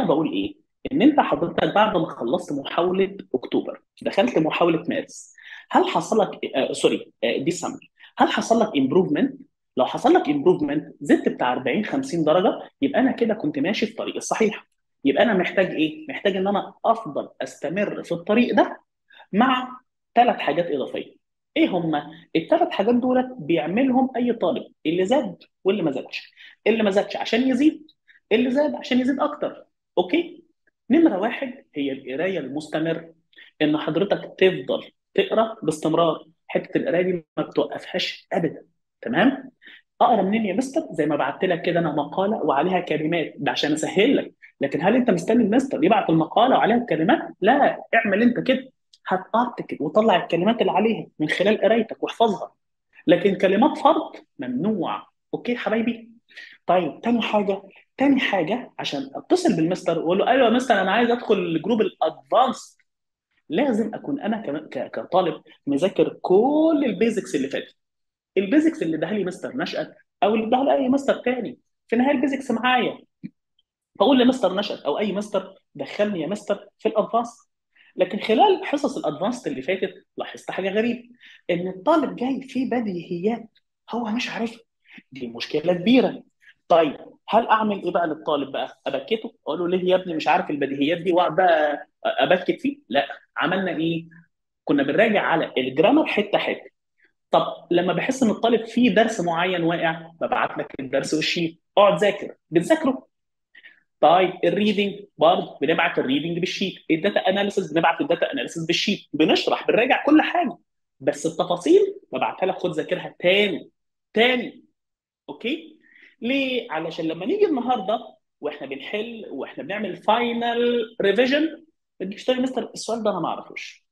انا بقول ايه ان انت حضرتك بعد ما خلصت محاوله اكتوبر دخلت محاوله مارس هل حصل لك آه سوري آه ديسمبر هل حصل لك امبروفمنت لو حصل لك امبروفمنت زدت بتاع 40 50 درجه يبقى انا كده كنت ماشي في الطريق الصحيح يبقى انا محتاج ايه محتاج ان انا افضل استمر في الطريق ده مع ثلاث حاجات اضافيه ايه هما الثلاث حاجات دولت بيعملهم اي طالب اللي زاد واللي ما زادش اللي ما زادش عشان يزيد اللي زاد عشان يزيد اكتر اوكي نمره واحد هي القرايه المستمره ان حضرتك تفضل تقرا باستمرار حته القرايه دي ما بتوقفهاش ابدا تمام اقرا منين يا مستر زي ما بعت لك كده انا مقاله وعليها كلمات ده عشان اسهل لك لكن هل انت مستني المستر يبعت المقاله وعليها الكلمات لا اعمل انت كده هات ارتكل وطلع الكلمات اللي عليها من خلال قرايتك واحفظها لكن كلمات فرض ممنوع اوكي حبايبي طيب تاني حاجه تاني حاجه عشان اتصل بالمستر واقول له ايوه يا مستر انا عايز ادخل الجروب الادفانس لازم اكون انا كمان ك- كطالب مذاكر كل البيزكس اللي فاتت البيزكس اللي اداها لي مستر نشأت او اللي اداها لي اي مستر تاني في النهايه البيزكس معايا فاقول لمستر نشأت او اي مستر دخلني يا مستر في الادفانس لكن خلال حصص الادفانس اللي فاتت لاحظت حاجه غريبه ان الطالب جاي فيه بديهيات هو مش عارفها دي مشكله كبيره طيب هل اعمل ايه بقى للطالب بقى ابكته اقول له ليه يا ابني مش عارف البديهيات دي واقعد بقى ابكت فيه لا عملنا ايه كنا بنراجع على الجرامر حته حته طب لما بحس ان الطالب فيه درس معين واقع ببعت لك الدرس والشيت اقعد ذاكر بتذاكره طيب الريدنج برضه بنبعت الريدنج بالشيت الداتا اناليسيس بنبعت الداتا اناليسيس بالشيت بنشرح بنراجع كل حاجه بس التفاصيل ببعتها لك خد ذاكرها تاني تاني اوكي ليه علشان لما نيجي النهارده واحنا بنحل واحنا بنعمل فاينل ريفيجن ما تجيش تقول لي مستر السؤال ده انا ما اعرفوش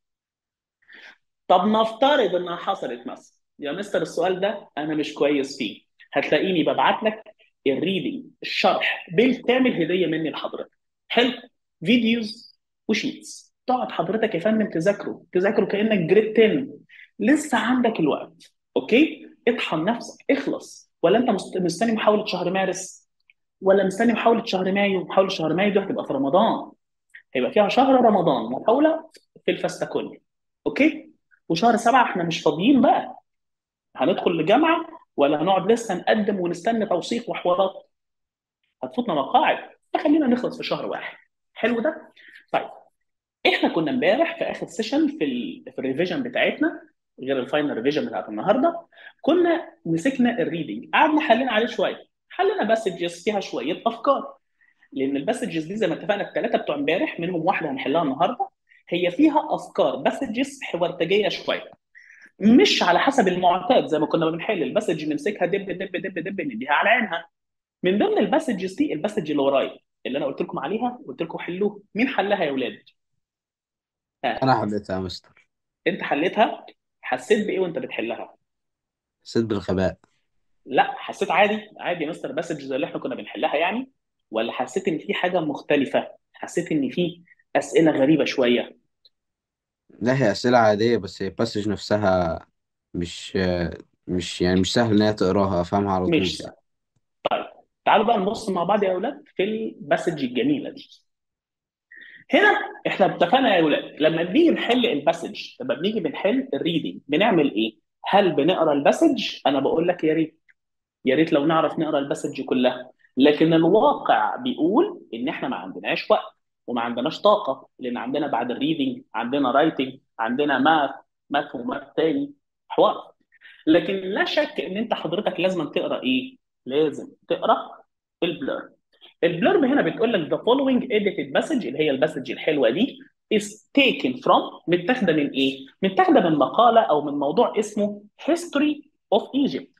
طب نفترض انها حصلت مثلا يا مستر السؤال ده انا مش كويس فيه هتلاقيني ببعت لك الريدنج الشرح بالكامل هديه مني لحضرتك حلو فيديوز وشيتس تقعد حضرتك يا فندم تذاكره تذاكره كانك جريد 10 لسه عندك الوقت اوكي اطحن نفسك اخلص ولا انت مست- مستني محاوله شهر مارس ولا مستني محاوله شهر مايو محاوله شهر مايو دي هتبقى في رمضان هيبقى فيها شهر رمضان محاوله في الفستكون اوكي وشهر سبعه احنا مش فاضيين بقى هندخل لجامعه ولا هنقعد لسه نقدم ونستنى توثيق وحوارات هتفوتنا مقاعد فخلينا نخلص في شهر واحد حلو ده طيب احنا كنا امبارح في اخر سيشن في ال في الريفيجن بتاعتنا غير الفاينل ريفيجن بتاعت النهارده كنا مسكنا الريدنج قعدنا حلينا عليه شويه حلينا باسجز فيها شويه افكار لان الباسجز دي زي ما اتفقنا الثلاثه بتوع امبارح منهم واحده هنحلها النهارده هي فيها افكار باسجز حوارتجيه شويه مش على حسب المعتاد زي ما كنا بنحل الباسج نمسكها دب دب دب دب نديها على عينها من ضمن الباسجز دي الباسج اللي ورايا اللي انا قلت لكم عليها قلت لكم حلوها مين حلها يا اولاد؟ ها انا حليتها يا مستر انت حليتها حسيت بايه وانت بتحلها؟ حسيت بالغباء لا حسيت عادي عادي يا مستر باسج زي اللي احنا كنا بنحلها يعني ولا حسيت ان في حاجه مختلفه؟ حسيت ان في اسئله غريبه شويه لا هي اسئله عاديه بس هي الباسج نفسها مش مش يعني مش سهل ان هي تقراها افهمها على طول مش سهل طيب تعالوا بقى نبص مع بعض يا اولاد في الباسج الجميله دي هنا احنا اتفقنا يا اولاد لما بنيجي نحل الباسج لما بنيجي بنحل الريدنج بنعمل ايه؟ هل بنقرا الباسج؟ انا بقول لك يا ريت يا ريت لو نعرف نقرا الباسج كلها لكن الواقع بيقول ان احنا ما عندناش وقت وما عندناش طاقه لان عندنا بعد الريدنج عندنا رايتنج عندنا ماث ماث وماث تاني حوار لكن لا شك ان انت حضرتك لازم تقرا ايه؟ لازم تقرا البلر البلرب هنا بتقول لك the following edited message اللي هي المسج الحلوه دي is taken from متاخده من ايه؟ متاخده من مقاله او من موضوع اسمه history of Egypt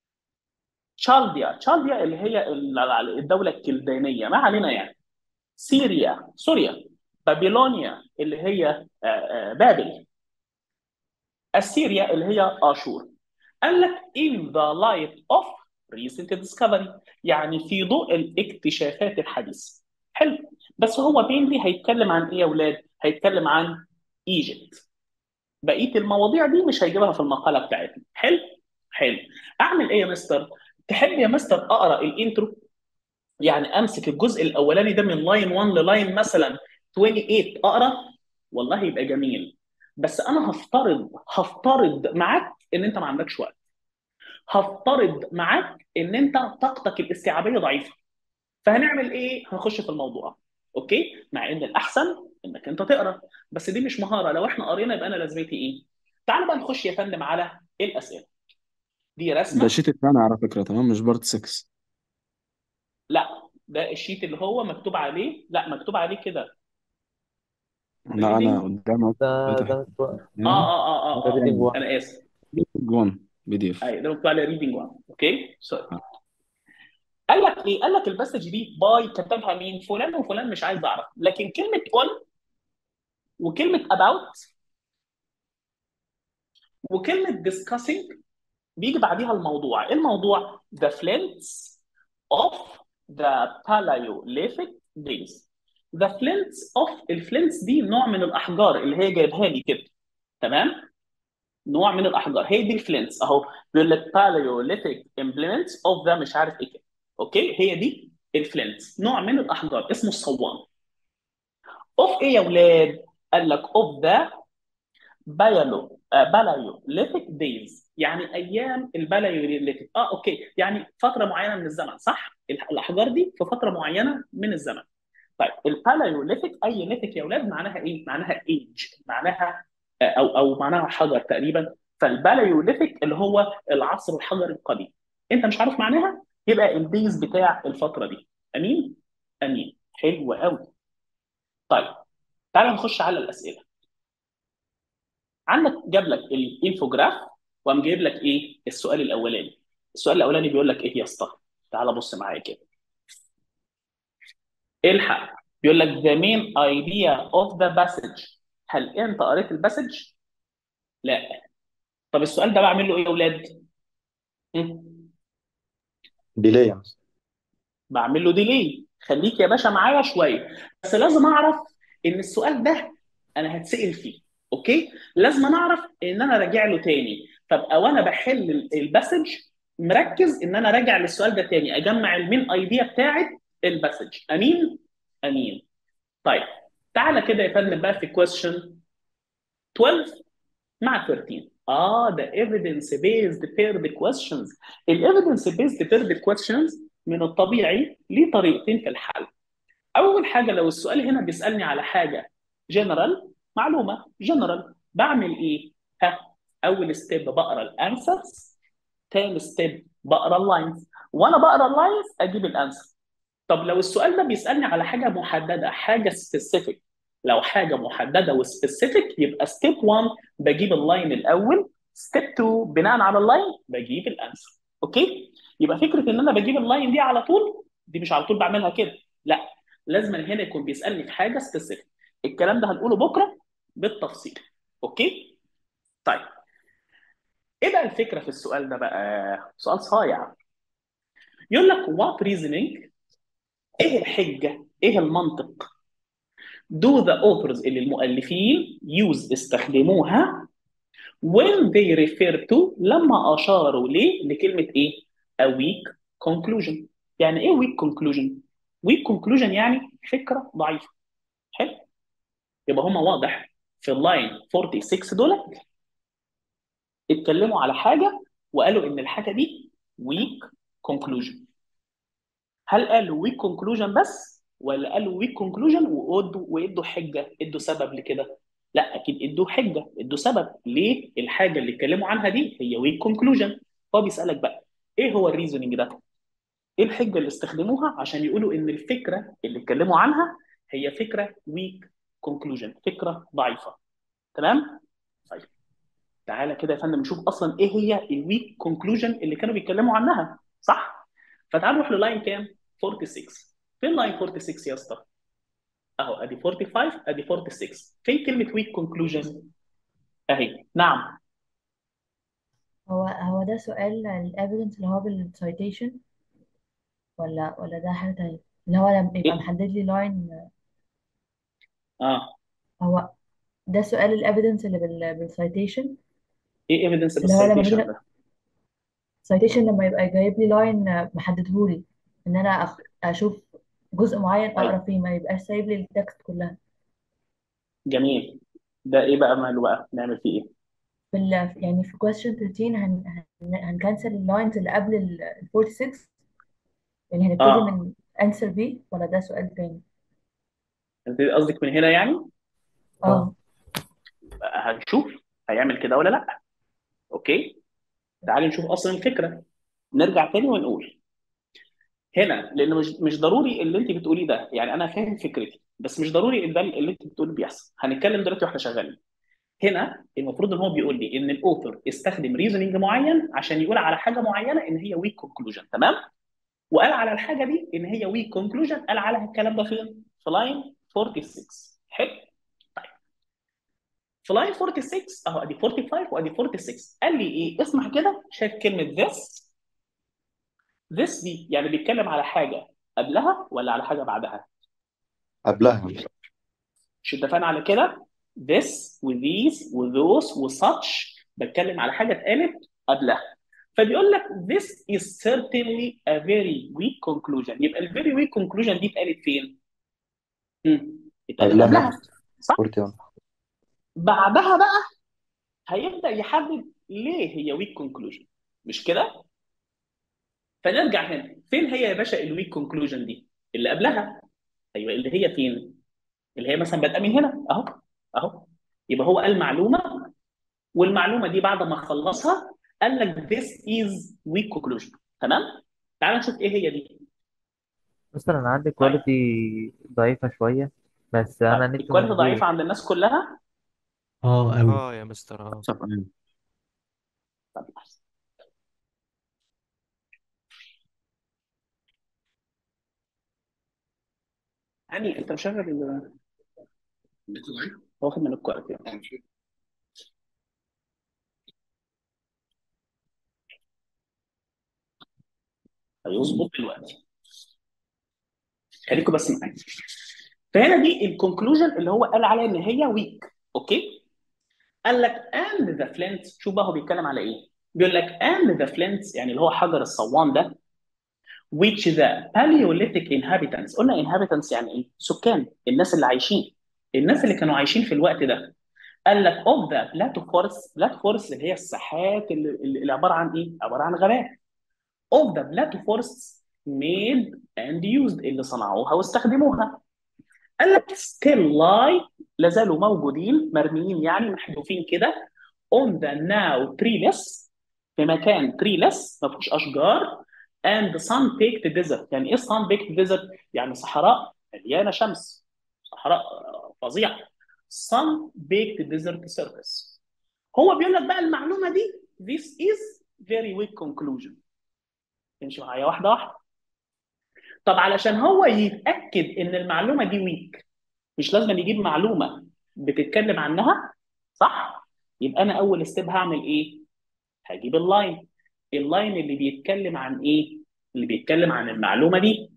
تشالديا تشالديا اللي هي الدوله الكلدانيه ما علينا يعني سوريا سوريا بابلونيا اللي هي بابل اسيريا اللي هي اشور قال لك in the light of recent discovery يعني في ضوء الاكتشافات الحديثه حلو بس هو مينلي هيتكلم عن ايه يا اولاد هيتكلم عن ايجيبت بقيه المواضيع دي مش هيجيبها في المقاله بتاعتنا حلو حلو اعمل ايه يا مستر تحب يا مستر اقرا الانترو يعني امسك الجزء الاولاني ده من لاين 1 للاين مثلا 28 اقرا والله يبقى جميل بس انا هفترض هفترض معاك ان انت ما عندكش وقت هفترض معاك ان انت طاقتك الاستيعابيه ضعيفه فهنعمل ايه هنخش في الموضوع اوكي مع ان الاحسن انك انت تقرا بس دي مش مهاره لو احنا قرينا يبقى انا لازمتي ايه تعال بقى نخش يا فندم على الاسئله دي ده رسمه شيت الثاني على فكرة تمام مش بارت 6 لا ده الشيت اللي هو مكتوب عليه لا مكتوب عليه كده لا أنا ريدنج قدامي ده فاتح ده مكتوب- اه اه اه اه, ده آه. ريدنج 1 انا اسف 1 بي دي اف ايوه ده مكتوب عليه ريدنج 1 اوكي سوري قال لك ايه؟ قال لك الباسج دي باي كتبها مين؟ فلان وفلان مش عايز اعرف، لكن كلمه اون وكلمه about وكلمه discussing بيجي بعديها الموضوع، ايه الموضوع؟ The flints of the Paleolithic days. The flints of الفلينتس دي نوع من الاحجار اللي هي جايبها لي كده تمام؟ نوع من الاحجار هي دي الفلينتس اهو بيقول لك Paleolithic implements of the مش عارف ايه كده اوكي هي دي الفلينتس نوع من الاحجار اسمه الصوان اوف ايه يا ولاد؟ قال لك اوف ذا بايولو بالايوليثيك دايز يعني ايام البالايوليثيك اه اوكي يعني فتره معينه من الزمن صح؟ الاحجار دي في فتره معينه من الزمن طيب البالايوليثيك اي ليثيك يا ولاد معناها ايه؟ معناها ايج معناها او او معناها حجر تقريبا فالبالايوليثيك اللي هو العصر الحجري القديم انت مش عارف معناها يبقى الديز بتاع الفتره دي امين؟ امين حلو قوي طيب تعال نخش على الاسئله عندك جاب لك الانفوجراف وقام جايب لك ايه السؤال الاولاني السؤال الاولاني بيقول لك ايه يا اسطى تعال بص معايا كده الحق بيقول لك the main idea of the passage هل انت قريت الباسج لا طب السؤال ده بعمل له ايه يا اولاد هم؟ ديلي مثلا بعمل له ديلي خليك يا باشا معايا شويه بس لازم اعرف ان السؤال ده انا هتسال فيه اوكي لازم انا اعرف ان انا راجع له تاني فابقى وانا بحل ال- الباسج مركز ان انا راجع للسؤال ده تاني اجمع المين ايديا بتاعت الباسج امين امين طيب تعالى كده يا فندم بقى في question 12 مع 13 اه ده evidence based paired questions ال evidence based paired questions من الطبيعي ليه طريقتين في الحل اول حاجه لو السؤال هنا بيسالني على حاجه جنرال معلومه جنرال بعمل ايه ها اول ستيب بقرا الانسرز تاني ستيب بقرا اللاينز وانا بقرا اللاينز اجيب الانسر طب لو السؤال ده بيسالني على حاجه محدده حاجه سبيسيفيك لو حاجه محدده وسبيسيفيك يبقى ستيب 1 بجيب اللاين الاول ستيب 2 بناء على اللاين بجيب الانسر اوكي يبقى فكره ان انا بجيب اللاين دي على طول دي مش على طول بعملها كده لا لازم هنا يكون بيسالني في حاجه سبيسيفيك الكلام ده هنقوله بكره بالتفصيل اوكي طيب ايه بقى الفكره في السؤال ده بقى سؤال صايع يقول لك what reasoning ايه الحجه ايه المنطق do the authors اللي المؤلفين use استخدموها when they refer to لما اشاروا ليه لكلمه ايه a weak conclusion يعني ايه weak conclusion weak conclusion يعني فكره ضعيفه حلو يبقى هما واضح في اللاين 46 دول اتكلموا على حاجه وقالوا ان الحاجه دي weak conclusion هل قالوا weak conclusion بس ولا قالوا weak conclusion وادوا وادوا حجه ادوا سبب لكده لا اكيد ادوا حجه ادوا سبب ليه الحاجه اللي اتكلموا عنها دي هي weak conclusion هو بيسالك بقى ايه هو الريزونينج ده ايه الحجه اللي استخدموها عشان يقولوا ان الفكره اللي اتكلموا عنها هي فكره weak conclusion فكره ضعيفه تمام طيب تعالى كده يا فندم نشوف اصلا ايه هي الويك كونكلوجن اللي كانوا بيتكلموا عنها صح فتعال نروح للاين كام 46 فين لاين 46 يا اسطى اهو ادي 45 ادي 46 فين كلمه ويك كونكلوجن اهي نعم هو هو ده سؤال الايفيدنس اللي هو بالسايتيشن ولا ولا ده حاجة تانية اللي هو لما يبقى ايه محدد لي لاين اه هو ده سؤال الايفيدنس اللي بال بالسايتيشن ايه ايفيدنس اللي هو لما باجي بالسيتيشن ده سايتيشن لما يبقى جايب لي لاين محددهولي ان انا أخ... اشوف جزء معين طيب اقرا فيه ما يبقاش سايب لي التكست كلها جميل ده ايه بقى ماله بقى نعمل فيه ايه في ال... يعني في question 13 هن... هن... هنكنسل اللاينز اللي قبل ال ال 46 يعني هنبتدي اه من answer B ولا ده سؤال تاني انت قصدك من هنا يعني اه اه هنشوف هيعمل كده ولا لا اوكي تعالي نشوف اصلا الفكره نرجع تاني ونقول هنا لان مش مش ضروري اللي انت بتقوليه ده يعني انا فاهم فكرتي بس مش ضروري ان ده اللي انت بتقوليه بيحصل هنتكلم دلوقتي واحنا شغالين هنا المفروض ان هو بيقول لي ان الاوثر استخدم ريزونينج معين عشان يقول على حاجه معينه ان هي ويك كونكلوجن تمام وقال على الحاجه دي ان هي ويك كونكلوجن قال عليها الكلام ده فين في لاين 46 حلو طيب في لاين 46 اهو ادي 45 وادي 46 قال لي ايه اسمع كده شايف كلمه this this دي يعني بيتكلم على حاجه قبلها ولا على حاجه بعدها قبلها يا مستر مش اتفقنا على كده this وthese وthose وsuch بتكلم على حاجه اتقالت قبلها فبيقول لك this is certainly a very weak conclusion يبقى ال very weak conclusion دي اتقالت فين؟ مم. اتقالت قبلها قبلها صح؟ 41 بعدها بقى هيبدأ يحدد ليه هي weak conclusion مش كده؟ فنرجع هنا فين هي يا باشا الويك conclusion دي؟ اللي قبلها ايوه اللي هي فين؟ اللي هي مثلا بادئه من هنا اهو اهو يبقى هو قال معلومه والمعلومه دي بعد ما خلصها قال لك this is weak conclusion تمام؟ تعال نشوف ايه هي دي مثلا انا عندي طيب كواليتي ضعيفة شوية بس انا طيب نت الكواليتي مظبوط ضعيفه عند الناس كلها اه قوي اه يا مستر اه صح أيوة. طب لحظة. يعني انت مشغل ال- هو واخد من الكواليتي هيظبط دلوقتي خليكم بس معايا فهنا دي الكونكلوجن اللي هو قال عليها ان هي ويك اوكي قال لك and the flint شوف بقى هو بيتكلم على ايه بيقول لك and the flint يعني اللي هو حجر الصوان ده which the Paleolithic inhabitants قلنا inhabitants يعني ايه سكان الناس اللي عايشين الناس اللي كانوا عايشين في الوقت ده قال لك of the plateau forests plateau forests اللي هي الساحات اللي, اللي عباره عن ايه عباره عن غابات of the plateau forests made and used اللي صنعوها واستخدموها قال لك still lie لا زالوا موجودين مرميين يعني محذوفين كده on the now treeless في مكان treeless ما فيهوش اشجار and sun baked desert يعني ايه sun baked desert يعني صحراء مليانه شمس صحراء آه، فظيعه sun baked desert surface هو بيقول لك بقى المعلومه دي this is very weak conclusion امشي معايا واحده واحده طب علشان هو يتاكد ان المعلومه دي ويك مش لازم يجيب معلومه بتتكلم عنها صح يبقى انا اول ستيب هعمل ايه هجيب اللاين اللاين اللي بيتكلم عن ايه اللي بيتكلم عن المعلومه دي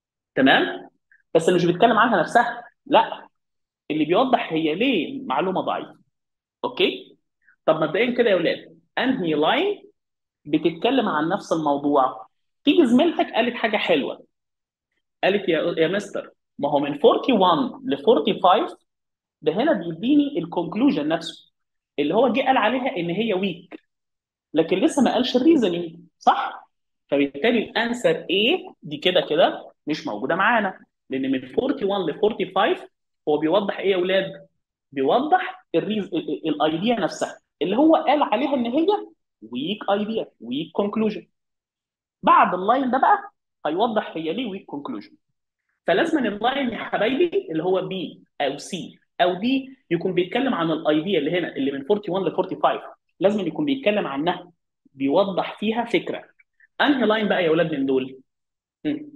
تمام بس اللي مش بيتكلم عنها نفسها لا اللي بيوضح هي ليه معلومه ضعيفه اوكي طب مبدئيا كده يا اولاد انهي لاين بتتكلم عن نفس الموضوع تيجي زميلتك قالت حاجه حلوه قالت يا يا مستر ما هو من 41 ل 45 ده هنا بيديني الكونكلوجن نفسه اللي هو جه قال عليها ان هي ويك لكن لسه ما قالش الريزنينج صح فبالتالي الانسر ايه دي كده كده مش موجوده معانا لان من 41 ل 45 هو بيوضح ايه يا اولاد بيوضح الريز الايديا نفسها اللي هو قال عليها ان هي ويك ايديا ويك كونكلوجن بعد اللاين ده بقى هيوضح هي ليه ويك كونكلوجن فلازم اللاين يا حبايبي اللي هو بي او سي او دي يكون بيتكلم عن الايديا اللي هنا اللي من 41 ل 45 لازم يكون بيتكلم عنها بيوضح فيها فكره انهي لاين بقى يا اولاد من دول هم.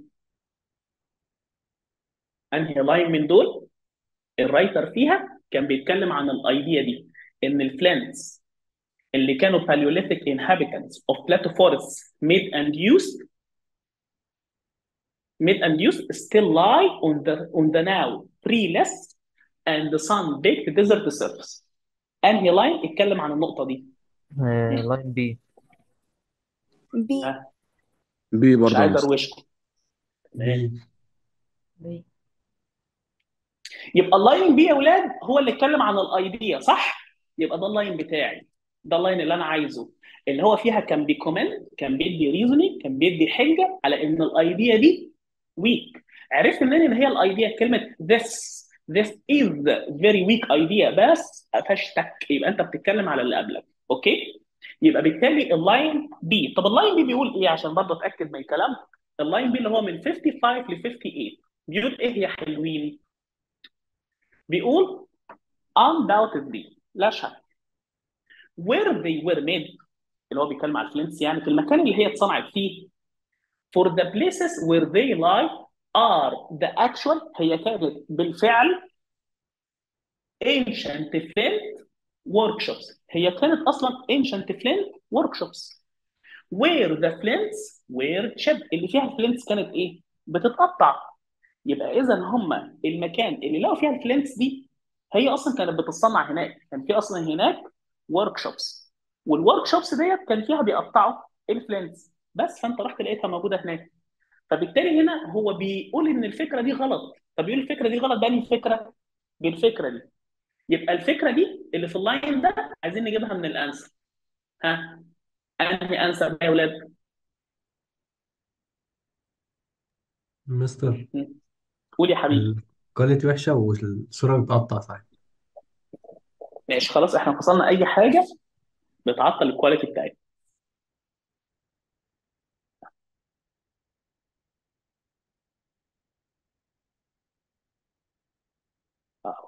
انهي لاين من دول الرايتر فيها كان بيتكلم عن الايديا دي ان الفلانتس اللي كانوا Paleolithic inhabitants of plateau forests made and used made and used still lie on the on the now treeless and the sun-baked desert surface. انهي لاين اتكلم عن النقطة دي؟ لاين بي بي ها بي مش برضه يا عايز مستر اروشكم تمام بي بي يبقى اللاين بي يا اولاد هو اللي اتكلم عن الايديا صح يبقى ده اللاين بتاعي ده اللاين اللي انا عايزه اللي هو فيها كان بيكومنت كان بيدي ريزونينج كان بيدي حجه على ان الايديا دي ويك عرفت منين ان هي الايديا كلمه this this is very weak idea بس ما فيهاش تك يبقى انت بتتكلم على اللي قبلك اوكي يبقى بالتالي اللاين بي طب اللاين بي بيقول ايه عشان برضه اتاكد من كلامك اللاين بي اللي هو من 55 ل 58 بيقول ايه يا حلوين بيقول undoubtedly لا شك where they were made اللي هو بيتكلم على الفلنس يعني في المكان اللي هي اتصنعت فيه for the places where they lie are the actual هي كانت بالفعل ancient flint workshops هي كانت اصلا ancient flint workshops where the flints were chipped اللي فيها الفلنتس كانت ايه؟ بتتقطع يبقى اذا هم المكان اللي لقوا فيها الفلنتس دي هي اصلا كانت بتتصنع هناك كان في اصلا هناك ورك شوبس والورك شوبس ديت كان فيها بيقطعوا الفلنتس بس فانت رحت لقيتها موجوده هناك فبالتالي هنا هو بيقول ان الفكره دي غلط طب يقول الفكره دي غلط بأنهي فكره بالفكره دي يبقى الفكره دي اللي في اللاين ده عايزين نجيبها من الانسر ها انهي انسر بقى يا اولاد مستر قول يا حبيبي الكواليتي وحشة والصورة بتقطع صح ماشي خلاص احنا فصلنا اي حاجه بتعطل الكواليتي بتاعتنا اهو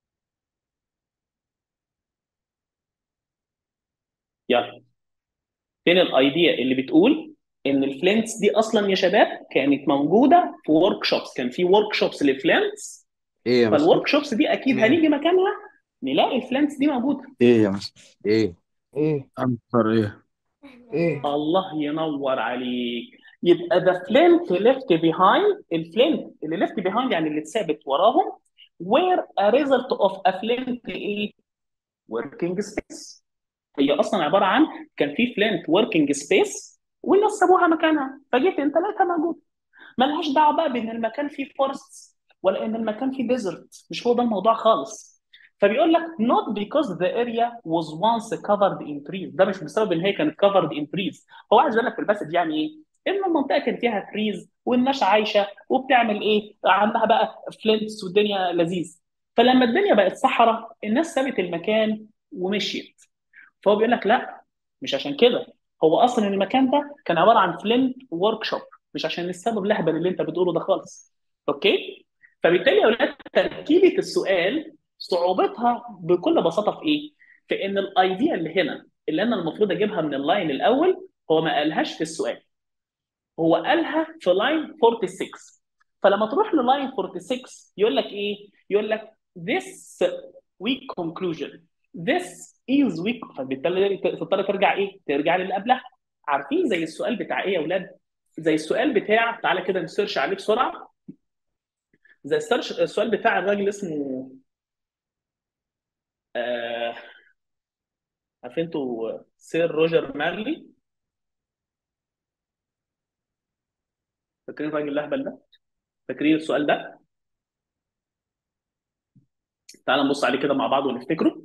يلا فين الايديا اللي بتقول ان الفلينتس دي اصلا يا شباب كانت موجوده في ورك شوبس كان في ورك شوبس للفلينتس ايه يا مستر فالورك شوبس دي اكيد تمام. هنيجي مكانها نلاقي الفلينتس دي موجوده ايه يا مستر ايه ايه انصر ايه ايه الله ينور عليك يبقى the flint left behind الفلينت اللي left behind يعني اللي اتثابت وراهم were a result of a flint ايه working space هي اصلا عباره عن كان في فلينت working space والناس سابوها مكانها فجيت انت لقيتها موجوده ملهاش دعوه بقى بان المكان فيه فورست ولا ان المكان فيه ديزرت مش هو ده الموضوع خالص فبيقول لك not because the area was once covered in trees ده مش بسبب ان هي كانت covered in trees هو عايز يقول لك في الباسج يعني ايه؟ ان المنطقه كان فيها تريز والناس عايشه وبتعمل ايه؟ عندها بقى فلينتس والدنيا لذيذ فلما الدنيا بقت صحراء الناس سابت المكان ومشيت فهو بيقول لك لا مش عشان كده هو اصلا المكان ده كان عباره عن فلينت ورك شوب مش عشان السبب الاهبل اللي انت بتقوله ده خالص اوكي فبالتالي يا اولاد تركيبه السؤال صعوبتها بكل بساطه في ايه؟ في ان الايديا اللي هنا اللي انا المفروض اجيبها من اللاين الاول هو ما قالهاش في السؤال هو قالها في لاين 46 فلما تروح للاين 46 يقول لك ايه؟ يقول لك this weak conclusion this is weak فبالتالي تضطر ترجع ايه؟ ترجع للي قبلها عارفين زي السؤال بتاع ايه يا اولاد؟ زي السؤال بتاع تعالى كده نسيرش عليه بسرعه زي السيرش السؤال بتاع الراجل اسمه آه عارفين انتوا سير روجر مارلي فاكرين الراجل الاهبل ده؟ فاكرين السؤال ده؟ تعالى نبص عليه كده مع بعض ونفتكره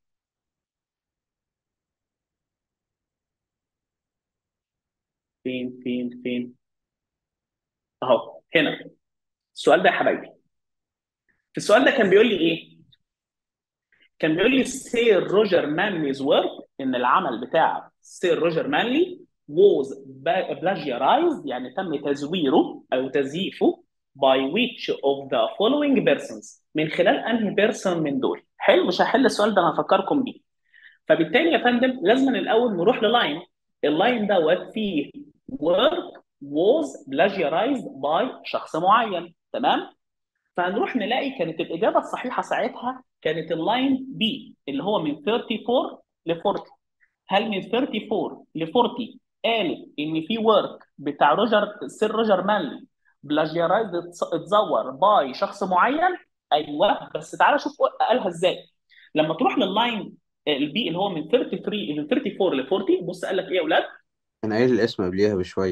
فين فين فين اهو هنا السؤال ده يا حبايبي في السؤال ده كان بيقول لي ايه؟ كان بيقول لي سير روجر مانلي's work ان العمل بتاع سير روجر مانلي was plagiarized يعني تم تزويره او تزييفه by which of the following persons من خلال انهي بيرسون من دول حلو مش هحل السؤال ده انا هفكركم بيه فبالتالي يا فندم لازم الاول نروح للاين اللاين دوت فيه work was plagiarized by شخص معين تمام فهنروح نلاقي كانت الاجابه الصحيحه ساعتها كانت اللاين بي اللي هو من 34 ل 40 هل من 34 ل 40 قالت ان في ورك بتاع روجر سير روجر مانلي بلاجيرايز اتزور باي شخص معين ايوه بس تعالى شوف قالها ازاي لما تروح لللاين البي اللي هو من 33 من 34 ل 40 بص قال لك ايه يا اولاد انا قايل الاسم قبليها بشوية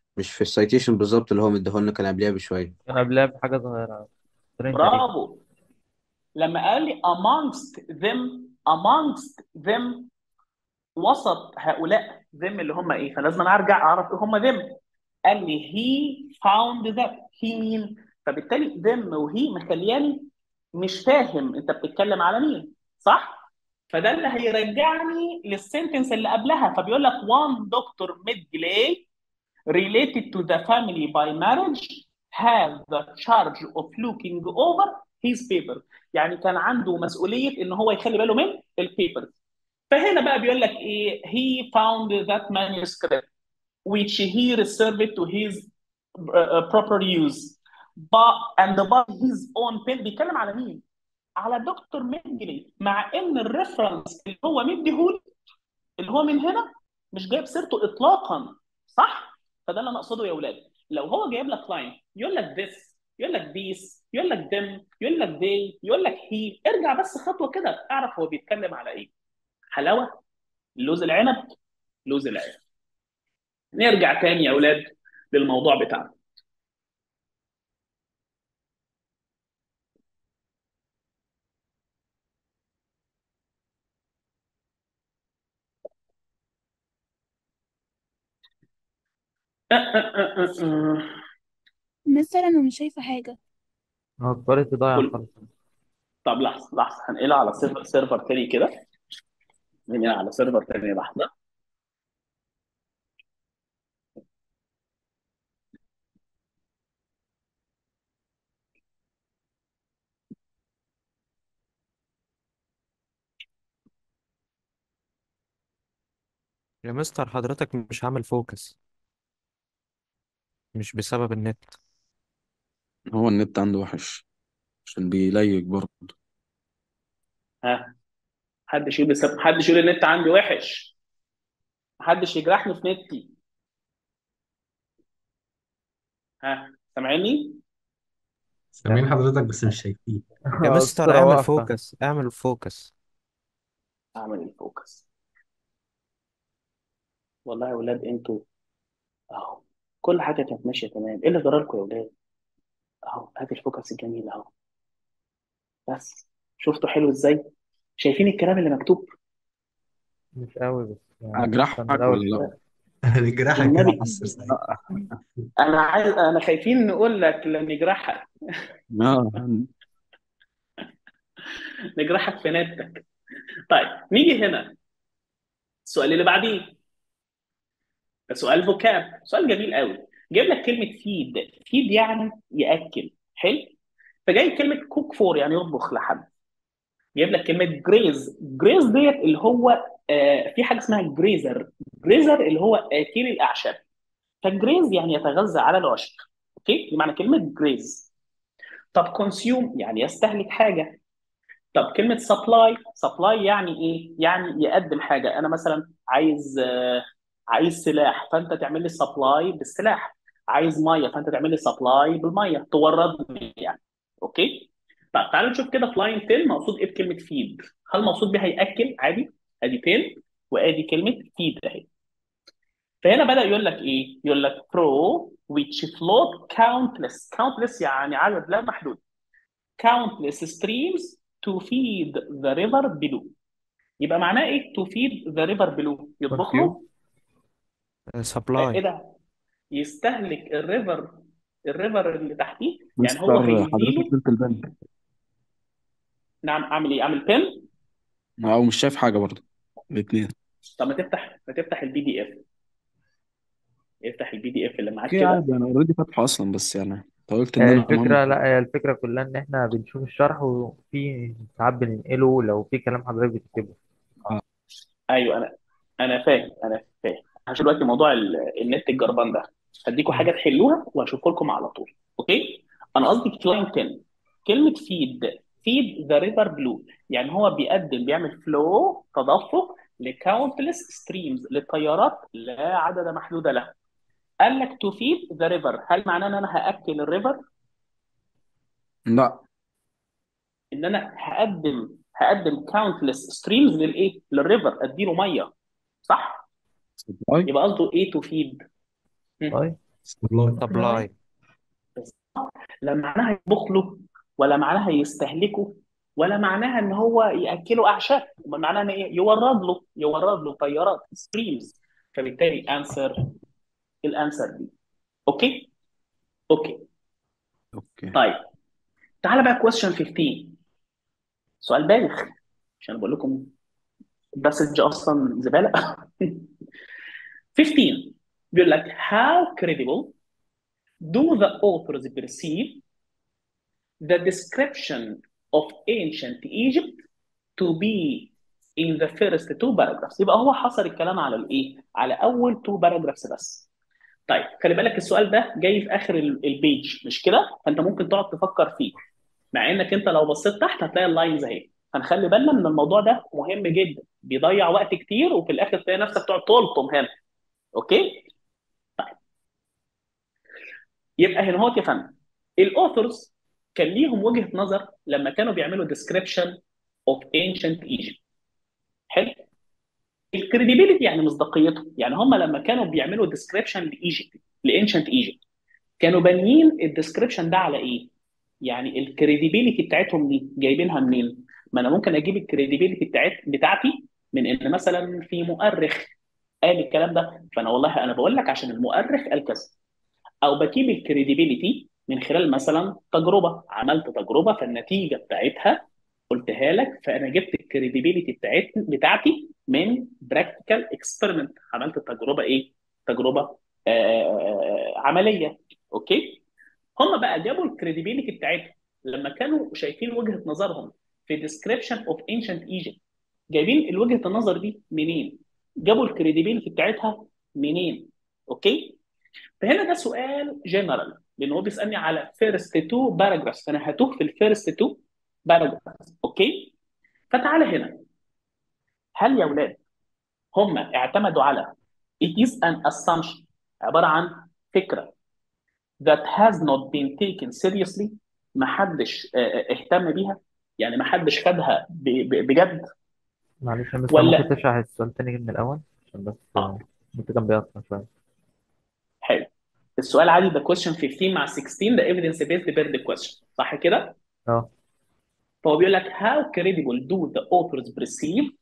مش في السايتيشن بالظبط اللي هو مديهولنا كان قبلها بشوية كان قبلها بحاجة صغيرة سطرين تقريبا برافو لما قال لي amongst them amongst them وسط هؤلاء them اللي هم ايه فلازم أنا ارجع اعرف ايه هم them قال لي he found that he مين فبالتالي them وهي مخلياني مش فاهم انت بتتكلم على مين صح فده اللي هيرجعني للسنتنس اللي قبلها فبيقول لك one doctor Medgley related to the family by marriage have the charge of looking over his paper يعني كان عنده مسؤولية ان هو يخلي باله من البيبرز فهنا بقى بيقول لك ايه he found that manuscript which he reserved to his uh, proper use but and by his own pen بيتكلم على مين؟ على دكتور مينجلي مع ان الريفرنس اللي هو مديهولي اللي هو من هنا مش جايب سيرته اطلاقا صح؟ فده اللي انا اقصده يا اولاد لو هو جايب لك لاين يقول لك this يقول لك these يقول لك them يقول لك they يقول لك he ارجع بس خطوه كده اعرف هو بيتكلم على ايه حلاوه لوز العنب لوز العنب نرجع تاني يا اولاد للموضوع بتاعنا أه أه أه أه أه. مستر انا مش شايفه حاجه هو الكواليتي ضايع كل خالص طب لحظه لحظه هنقلها على سيرفر سيرفر تاني كده ننقلها على سيرفر تاني لحظه يا مستر حضرتك مش عامل فوكس مش بسبب النت هو النت عنده وحش عشان بيليك برضه ها محدش يقول بسبب محدش يقول النت عندي وحش محدش يجرحني في نتي ها سامعني سامعين حضرتك بس مش شايفين يا هو مستر الصورة اعمل واقفة فوكس اعمل فوكس اعمل الفوكس والله يا اولاد انتوا اهو كل حاجه كانت ماشيه تمام ايه اللي جرى لكم يا اولاد اهو هات الفوكس الجميل اهو بس شفتوا حلو ازاي شايفين الكلام اللي مكتوب مش قوي بس يعني اجرحك كان الأول ولا شوية لا الجراحة كده والنبي مصر سعيد انا عايز انا خايفين نقول لك لما نجرحك اه نجرحك في نتك طيب نيجي هنا السؤال اللي بعديه سؤال فوكاب سؤال جميل قوي جايب لك كلمه فيد فيد يعني ياكل حلو فجايب كلمه كوك فور يعني يطبخ لحد جايب لك كلمه جريز جريز ديت اللي هو آه في حاجه اسمها جريزر جريزر اللي هو اكل الاعشاب فجريز يعني يتغذى على العشب اوكي دي معنى كلمه جريز طب كونسيوم يعني يستهلك حاجه طب كلمه سبلاي سبلاي يعني ايه يعني يقدم حاجه انا مثلا عايز آه عايز سلاح فانت تعمل لي سبلاي بالسلاح عايز ميه فانت تعمل لي سبلاي بالميه توردني يعني اوكي طب تعالوا نشوف كده في لاين 10 مقصود ايه بكلمه فيد هل مقصود بيها ياكل عادي ادي 10 وادي كلمه فيد اهي فهنا بدا يقول لك ايه يقول لك pro which float countless countless يعني عدد لا محدود countless streams to feed the river below يبقى معناه ايه to feed the river below يطبخ له كونسيوم آه، ايه سبلاي ده يستهلك الريفر الريفر اللي تحتيه يعني هو مستر حضرتك هيديله قلت البنك نعم اعمل ايه اعمل بن او مش شايف حاجه برضه الاثنين طب ما تفتح ما تفتح البي دي اف افتح البي دي اف اللي معاك اوكي كده عادي انا اوريدي فاتحه اصلا بس يعني انت قلت ان هي انا امام الفكرة لا هي الفكرة كلها إن إحنا بنشوف الشرح وفي ساعات بننقله لو في كلام حضرتك بتكتبه آه. ايوه انا انا فاهم انا فاهم هشوف دلوقتي موضوع ال- النت الجربان ده هديكم حاجه تحلوها وهشوف لكم على طول اوكي انا قصدي في لاين 10 كلمه فيد فيد ذا ريفر بلو يعني هو بيقدم بيعمل فلو تدفق لكاونتلس ستريمز للتيارات لا عدد محدود لها قال لك تو فيد ذا ريفر هل معناه ان انا هاكل الريفر لا ان انا هقدم هقدم كاونتلس ستريمز للايه للريفر اديله ميه صح سبلاي يبقى قصده ايه تو فيد طيب سبلاي سبلاي لا معناها يطبخ له ولا معناها يستهلكه ولا معناها ان هو ياكله اعشاب امال معناها ان ايه يورد له يورد له طيارات ستريمز فبالتالي انسر الانسر دي اوكي اوكي اوكي طيب تعالى بقى كويستشن 15 سؤال بايخ عشان بقول لكم الباسج اصلا زباله 15 بيقول لك how credible do the authors perceive the description of ancient Egypt to be in the first two paragraphs يبقى هو حصر الكلام على الايه؟ على اول two paragraphs بس. طيب خلي بالك السؤال ده جاي في اخر ال- البيج مش كده؟ فانت ممكن تقعد تفكر فيه. مع انك انت لو بصيت تحت هتلاقي اللاينز اهي. فنخلي بالنا من الموضوع ده مهم جدا بيضيع وقت كتير وفي الاخر تلاقي نفسك تقعد تلطم هنا. اوكي؟ طيب يبقى هنا هو يا فندم الاوثرز كان ليهم وجهة نظر لما كانوا بيعملوا description of ancient Egypt حلو الكريديبيليتي يعني مصداقيته يعني هم لما كانوا بيعملوا description لايجيبت لانشنت ايجيبت كانوا بانيين الديسكريبشن ده على ايه يعني الكريديبيليتي بتاعتهم دي جايبينها منين ما انا ممكن اجيب الكريديبيليتي بتاعت بتاعتي من ان مثلا في مؤرخ قال الكلام ده فانا والله انا بقول لك عشان المؤرخ قال كذا او بجيب الكريديبيليتي من خلال مثلا تجربه عملت تجربه فالنتيجه بتاعتها قلتها لك فانا جبت الكريديبيليتي بتاعت بتاعتي من براكتيكال اكسبيرمنت عملت تجربه ايه؟ تجربه آه عمليه اوكي؟ هم بقى جابوا الكريديبيليتي بتاعتهم لما كانوا شايفين وجهه نظرهم في description of ancient Egypt جايبين الوجهه النظر دي منين؟ جابوا الكريديبيليتي بتاعتها منين؟ اوكي؟ فهنا ده سؤال جنرال لان هو بيسالني على فيرست تو باراجرافز فانا هتوه في الفيرست تو باراجرافز اوكي فتعالى هنا هل يا اولاد هم اعتمدوا على it is an assumption عباره عن فكره that has not been taken seriously ما حدش آه، آه، اهتم بيها يعني ما حدش خدها ب- ب- بجد معلش يا مستر ولا ممكن تشرح السؤال تاني من الأول عشان بس اه انت كان بيقطع شوية حلو السؤال عادي ده question 15 مع 16 ده evidence based bird question صح كده؟ اه فهو بيقول لك how credible do the authors perceive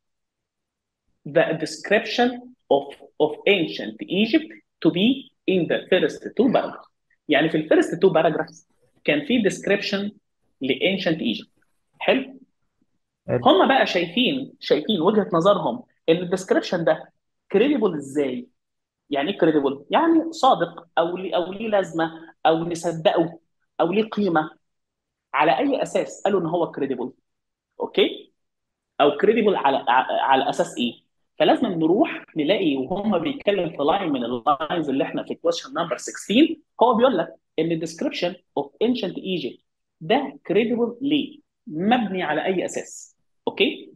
the description of of ancient Egypt to be in the first two paragraphs يعني في الفيرست two paragraphs كان في description ل ancient Egypt حلو حلو. هم بقى شايفين شايفين وجهة نظرهم ان الديسكريبشن ده كريديبل ازاي يعني ايه كريديبل يعني صادق او ليه او ليه لازمه او نصدقه او ليه قيمه على اي اساس قالوا ان هو كريديبل اوكي او كريديبل على ع- على اساس ايه فلازم نروح نلاقي وهم بيتكلم في لاين من اللاينز اللي احنا في كويشن نمبر 16 هو بيقول لك ان الديسكريبشن اوف انشنت ايجيبت ده كريديبل ليه مبني على اي اساس اوكي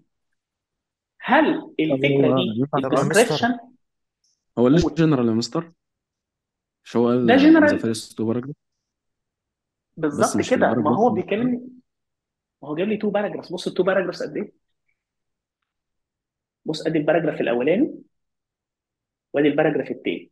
هل طب الفكره هو دي طب يا مستر الديسكريبشن هو ليش قول جنرال يا مستر مش هو قال ده ذا جنرال فيرست تو باراجراف بس بالظبط مش في كده ما الباراجراف هو بيكلمني ما هو جاب لي تو باراجرافز بص التو باراجرافز قد ايه بص ادي الباراجراف الاولاني وادي الباراجراف الثاني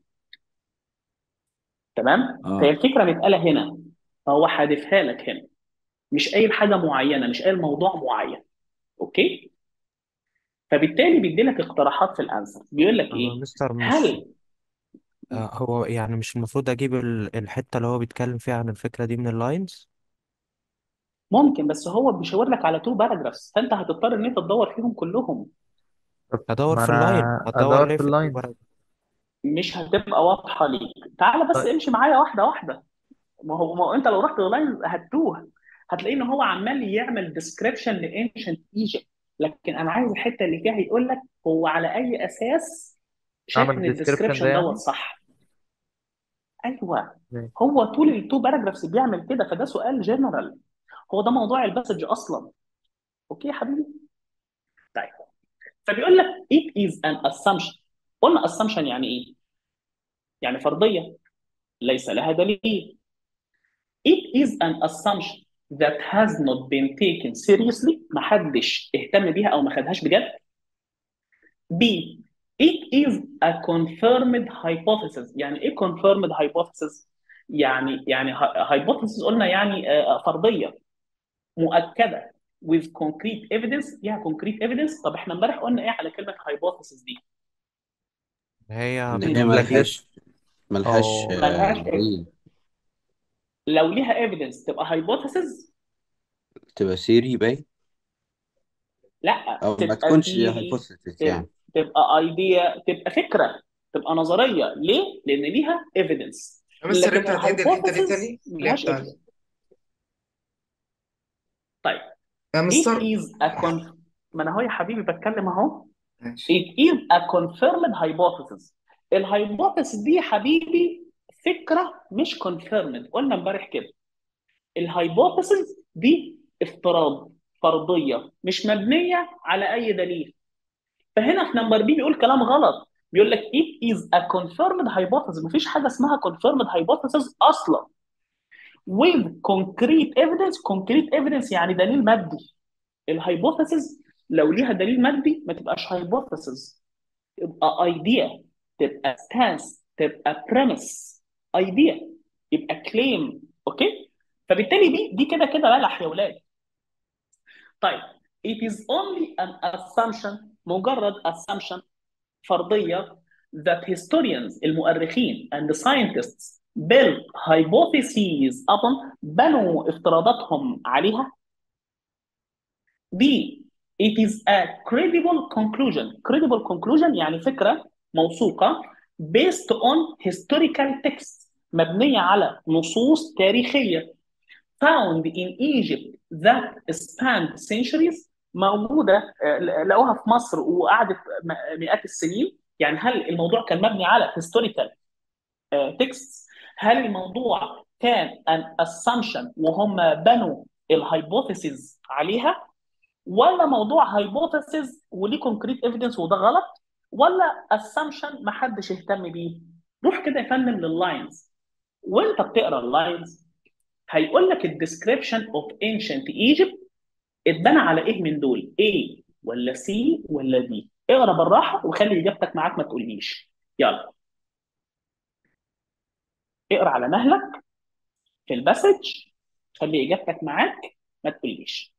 تمام فهي اه الفكره متقاله هنا فهو حادفها لك هنا مش قايل حاجه معينه مش قايل موضوع معين اوكي فبالتالي بيدي لك اقتراحات في الانسر بيقول لك طب يا ايه مستر مش هل آه، هو يعني مش المفروض أجيب ال- الحتة اللي هو بيتكلم فيها عن الفكرة دي من اللاينز ممكن بس هو بيشاور لك على تو باراجرافز فانت هتضطر ان انت تدور فيهم كلهم طب هدور ما في اللاين انا هدور ادور ليه في في اللاين الورق مش هتبقى واضحه ليك تعالى بس طيب امشي معايا واحده واحده ما هو ما هو انت لو رحت للاين هتتوه هتلاقي ان هو عمال يعمل ديسكريبشن لانشنت ايجيبت لكن انا عايز الحته اللي فيها يقول لك هو على اي اساس شايف اعمل ان الديسكريبشن ده الديسكريبشن دوت يعني صح ايوه زي- هو طول التو باراجرافز بيعمل كده فده سؤال جنرال هو ده موضوع الباسج اصلا اوكي يا حبيبي طيب فبيقول لك it is an assumption قلنا assumption يعني ايه يعني فرضيه ليس لها دليل It is an assumption that has not been taken seriously ما حدش اهتم بيها او ما خدهاش بجد. B it is a confirmed hypothesis يعني ايه confirmed hypothesis يعني يعني hy- hypothesis قلنا يعني آه، فرضيه مؤكده with concrete evidence ليها concrete evidence طب احنا امبارح قلنا ايه على كلمه hypothesis دي هي ان بتجيب هي لك ملهاش ملهاش اه آه، ملهاش دليل لو ليها evidence تبقى hypothesis تبقى سيري باين لا او ما تبقى تكونش theory هايبوثيسيس يعني تبقى idea تبقى فكره تبقى نظريه ليه؟ لان ليها evidence يا مستر لكن ينفع تعيد الحتة دي الهايبوثيسز تاني اللي هي ملهاش بتاع evidence طيب يا it مستر is a con... ما انا اهو يا حبيبي بتكلم اهو ماشي it is a confirmed hypothesis الهايبوثيسيس دي يا حبيبي فكره مش confirmed قلنا امبارح كده الهايبوثيسيس دي افتراض فرضيه مش مبنيه على اي دليل فهنا في نمبر بي بيقول كلام غلط بيقول لك it is a confirmed hypothesis مفيش حاجه اسمها confirmed hypothesis اصلا with concrete evidence concrete evidence يعني دليل مادي الهايبوثيسز لو ليها دليل مادي ما تبقاش هايبوثيسز تبقى ايديا تبقى ستانس تبقى بريمس ايديا يبقى كليم اوكي فبالتالي دي دي كده كده بلح يا ولاد طيب it is only an assumption مجرد assumption فرضيه that historians المؤرخين and the scientists build hypotheses upon بنوا افتراضاتهم عليها B it is a credible conclusion credible conclusion يعني فكرة موثوقة based on historical texts مبنية على نصوص تاريخية found in Egypt that spanned centuries موجودة آه، لقوها في مصر وقعدت م- مئات السنين يعني هل الموضوع كان مبني على historical texts هل الموضوع كان an assumption وهم بنوا الهايبوثيسز عليها ولا موضوع هايبوثيسز وليه كونكريت ايفيدنس وده غلط ولا assumption ما حدش اهتم بيه روح كده يا فندم لللاينز وانت بتقرا اللاينز هيقول لك الديسكريبشن اوف ancient Egypt اتبنى على ايه من دول A ولا C ولا D اقرا بالراحه وخلي اجابتك معاك ما تقوليش يلا اقرا على مهلك في الباسج خلي اجابتك معاك ما تقوليش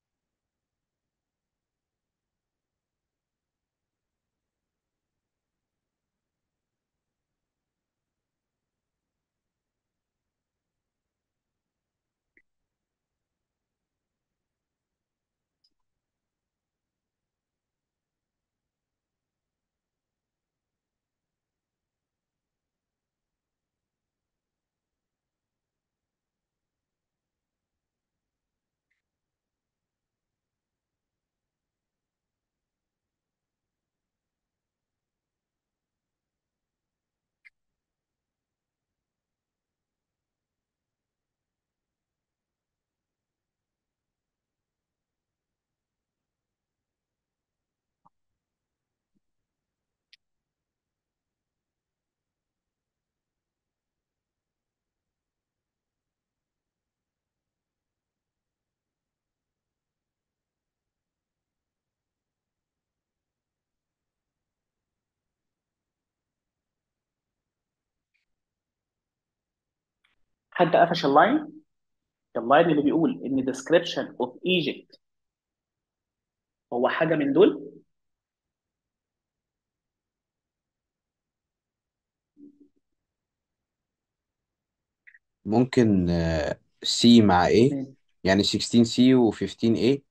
حد قفش اللاين اللاين اللي بيقول ان description of Egypt هو حاجه من دول ممكن سي مع ايه مم. يعني 16 سي و15 ايه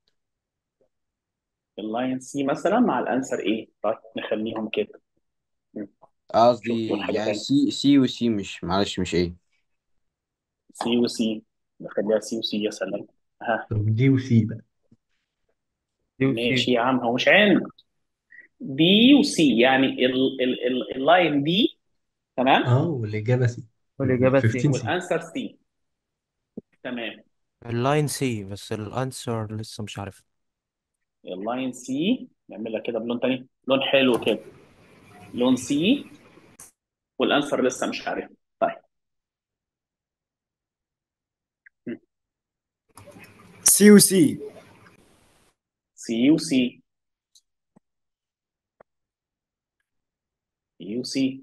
اللاين سي مثلا مع الانسر ايه طيب نخليهم كده مم. شوف قصدي تقول حاجه يعني تانية سي سي وسي مش معلش مش ايه سي وسي نخليها سي وسي يا سلام ها طب دي وسي بقى دي ماشي وسي يا عم هو مش عند بي وسي يعني ال ال ال اللاين دي تمام اه والإجابة سي والإجابة 15 سي سي والانسر سي تمام اللاين سي بس الانسر لسه مش عارف اللاين سي نعملها كده بلون تاني لون حلو كده لون سي والانسر لسه مش عارف طيب م. سي وسي سي وسي يو سي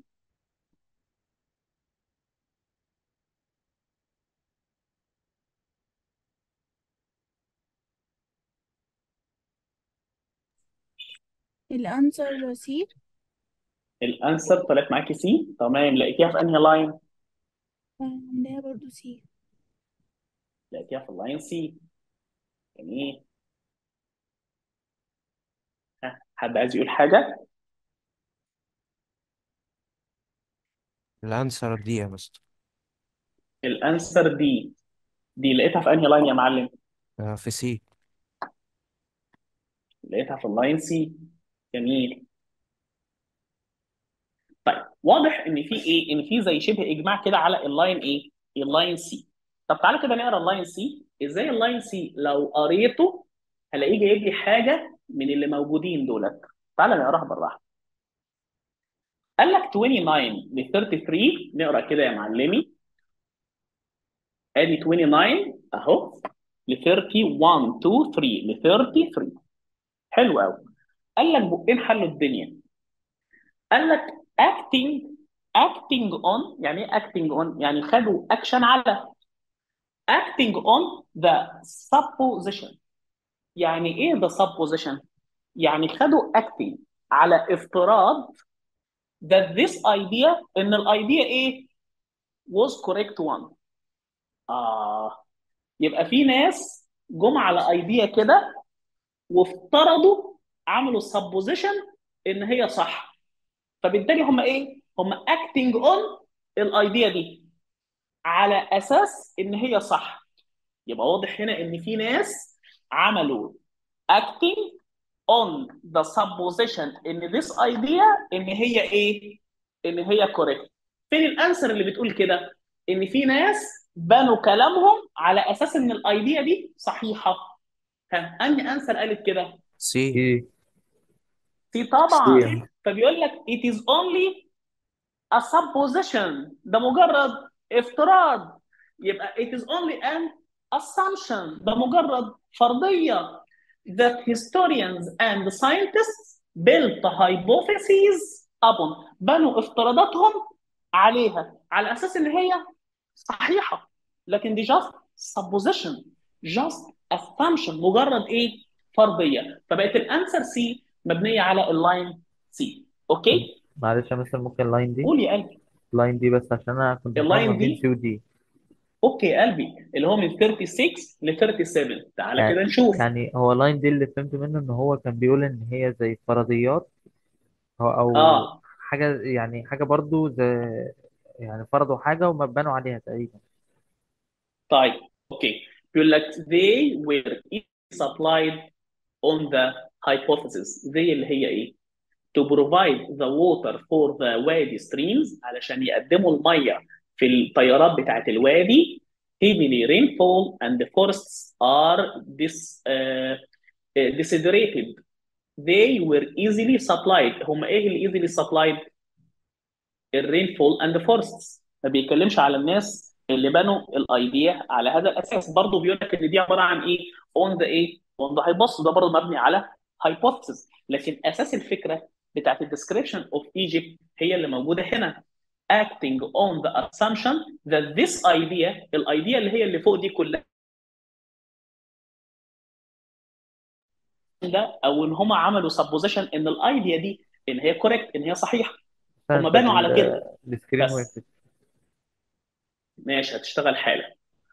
الأنسر سي الانسر طلعت معاكي سي تمام لقيتيها في انهي لاين عندها برضو سي لقيتيها في اللاين سي جميل ها حد عايز يقول حاجه الانسر دي يا مستر الانسر دي دي لقيتها في انهي لاين يا معلم آه، في سي لقيتها في اللاين سي جميل طيب واضح ان في ايه ان في زي شبه اجماع كده على اللاين ايه اللاين سي طب تعالى كده نقرا اللاين سي ازاي اللاين سي لو قريته هلاقيه جايب لي حاجه من اللي موجودين دولت تعالى نقراها بالراحه قال لك 29 ل 33 نقرا كده يا معلمي ادي 29 اهو ل 31 2 3 ل 33 حلو قوي قال لك بقين حلوا الدنيا قال لك acting acting on يعني ايه acting on يعني خدوا اكشن على acting on the supposition يعني ايه the supposition يعني خدوا acting على افتراض that this idea ان الايديا ايه was correct one اه يبقى في ناس جم على ايديا كده وافترضوا عملوا supposition ان هي صح فبالتالي هم ايه هم acting on الايديا دي على اساس ان هي صح يبقى واضح هنا ان في ناس عملوا acting on the supposition ان this idea ان هي ايه ان هي correct فين الانسر اللي بتقول كده ان في ناس بنوا كلامهم على اساس ان الايديا دي صحيحه ها انهي انسر قالت كده سي سي في طبعا سي فبيقول لك it is only a supposition ده مجرد افتراض يبقى it is only an assumption ده مجرد فرضية that historians and scientists built hypotheses upon بنوا افتراضاتهم عليها على اساس ان هي صحيحة لكن دي just supposition just assumption مجرد ايه فرضية فبقت الانسر سي مبنية على اللاين سي اوكي معلش يا مستر ممكن اللاين دي قول يا قلبي اللاين دي بس عشان انا كنت محتار ما اللاين بين دي سي ودي اوكي يا قلبي اللي هو من 36 ل 37 تعالى يعني كده نشوف يعني هو اللاين دي اللي فهمت منه ان هو كان بيقول ان هي زي فرضيات او او اه حاجه يعني حاجه برضو زي يعني فرضوا حاجه ومبنوا عليها تقريبا طيب اوكي بيقول لك they were supplied on the hypothesis زي اللي هي ايه to provide the water for the wadi streams علشان يقدموا الميه في التيارات بتاعت الوادي heavily rainfall and the forests are dis, uh, desiderated they were easily supplied هم ايه اللي easily supplied الرينفول اند forests ما بيتكلمش على الناس اللي بنوا الايديا على هذا الاساس برضه بيقول لك ان دي عباره عن ايه اون ذا ايه اون ذا hypothesis ده برضه مبني على hypothesis لكن اساس الفكره بتاعت الديسكريبشن اوف ايجيبت هي اللي موجوده هنا acting on the assumption that this idea الايديا اللي هي اللي فوق دي كلها ده او ان هم عملوا supposition ان الايديا دي ان هي كوريكت ان هي صحيحه هم فانت بنوا على كده ال- السكرين بس وقفت ماشي هتشتغل حالا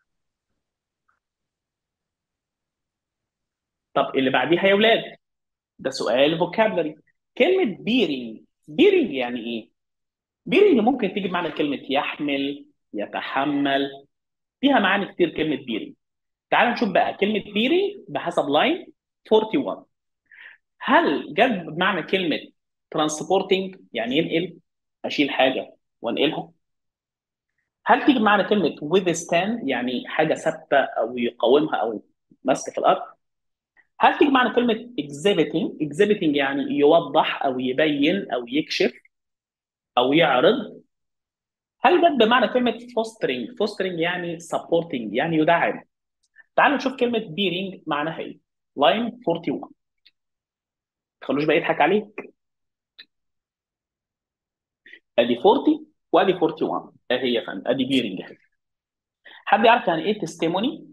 طب اللي بعديها يا ولاد ده سؤال فوكابلري كلمة بيرنج بيرنج يعني ايه؟ بيرنج ممكن تيجي بمعنى كلمة يحمل يتحمل فيها معاني كتير كلمة بيرنج تعال نشوف بقى كلمة بيرنج بحسب لاين 41 هل جت بمعنى كلمة ترانسبورتنج يعني ينقل اشيل حاجة وانقلها هل تيجي بمعنى كلمة withstand يعني حاجة ثابتة او يقاومها او ماسكة في الارض هل تيجي معنى كلمة exhibiting exhibiting يعني يوضح أو يبين أو يكشف أو يعرض هل جت بمعنى كلمة fostering fostering يعني supporting يعني يدعم تعالوا نشوف كلمة bearing معناها إيه line 41 تخلوش بقى يضحك عليك ادي 40 وادي 41 اهي يا فندم ادي بيرنج اهي حد يعرف يعني ايه تستيموني؟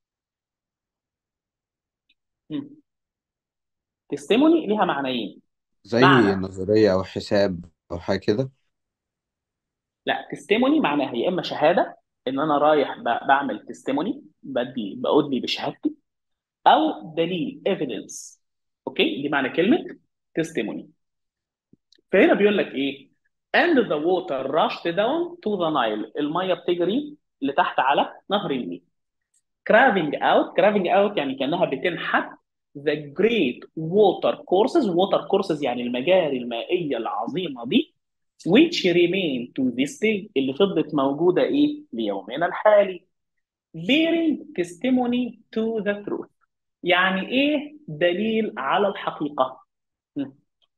تستيموني ليها معنيين زي معنى نظرية أو حساب أو حاجة كده لا تستيموني معناها يا اما شهاده ان انا رايح ب- بعمل تستيموني بدي بأدلي بشهادتي او دليل evidence اوكي دي معنى كلمه تستيموني فهنا بيقول لك ايه and the water rushed down to the Nile الميه بتجري لتحت على نهر النيل craving out craving out يعني كانها بتنحت the great water courses water courses يعني المجاري المائيه العظيمه دي which remain to this day اللي فضلت موجوده ايه ليومنا الحالي bearing testimony to the truth يعني ايه دليل على الحقيقه هم.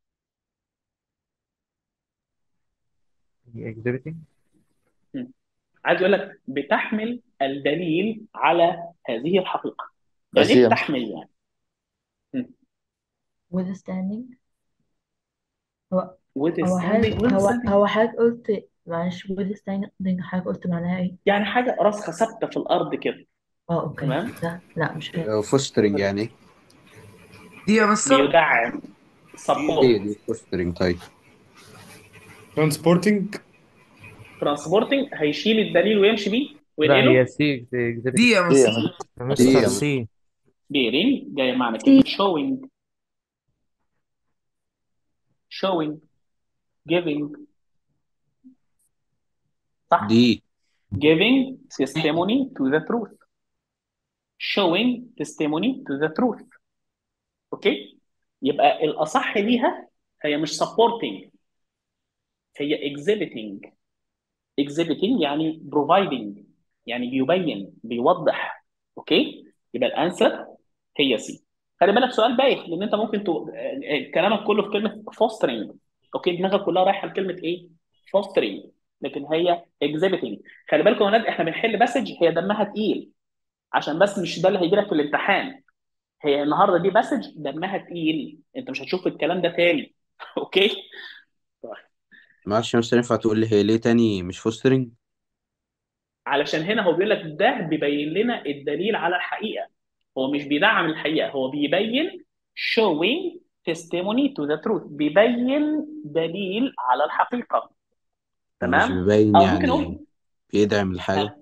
exhibiting هم. عايز اقول لك بتحمل الدليل على هذه الحقيقه يعني ايه أزيم بتحمل يعني هم. withstanding هو with هو حضرتك standing with هو standing هو حضرتك قلت معلش withstanding حضرتك قلت معناها ايه؟ يعني حاجه راسخه ثابته في الارض كده اه اوكي تمام لا لا مش هي فوسترنج يعني دي يا مستر بيدعم هي سبورت دي فوسترنج طيب transporting ترانسبورتنج هيشيل الدليل ويمشي بيه لا وينقله هي سي exhibiting دي يا دي يا مستر مستر دي مستر يا سي بيرين جاي معنى كلمه showing showing giving صح دي giving testimony to the truth showing testimony to the truth اوكي يبقى الاصح ليها هي مش supporting هي exhibiting exhibiting يعني providing يعني بيبين بيوضح اوكي يبقى الانسر هي سي خلي بالك سؤال بايخ لان انت ممكن تو... آه، كلامك كله في كلمه fostering اوكي دماغك كلها رايحه لكلمه ايه fostering لكن هي exhibiting خلي بالكم يا ولاد احنا بنحل مسج هي دمها تقيل عشان بس مش ده اللي هيجي لك في الامتحان هي النهارده دي مسج دمها تقيل انت مش هتشوف الكلام ده تاني اوكي معلش يا مستر ينفع تقول لي هي ليه تاني مش فوسترنج علشان هنا هو بيقول لك ده بيبين لنا الدليل على الحقيقه هو مش بيدعم الحقيقه هو بيبين showing testimony to the truth بيبين دليل على الحقيقه مش تمام بيبين او ممكن يعني اقول بيدعم الحاجة ها،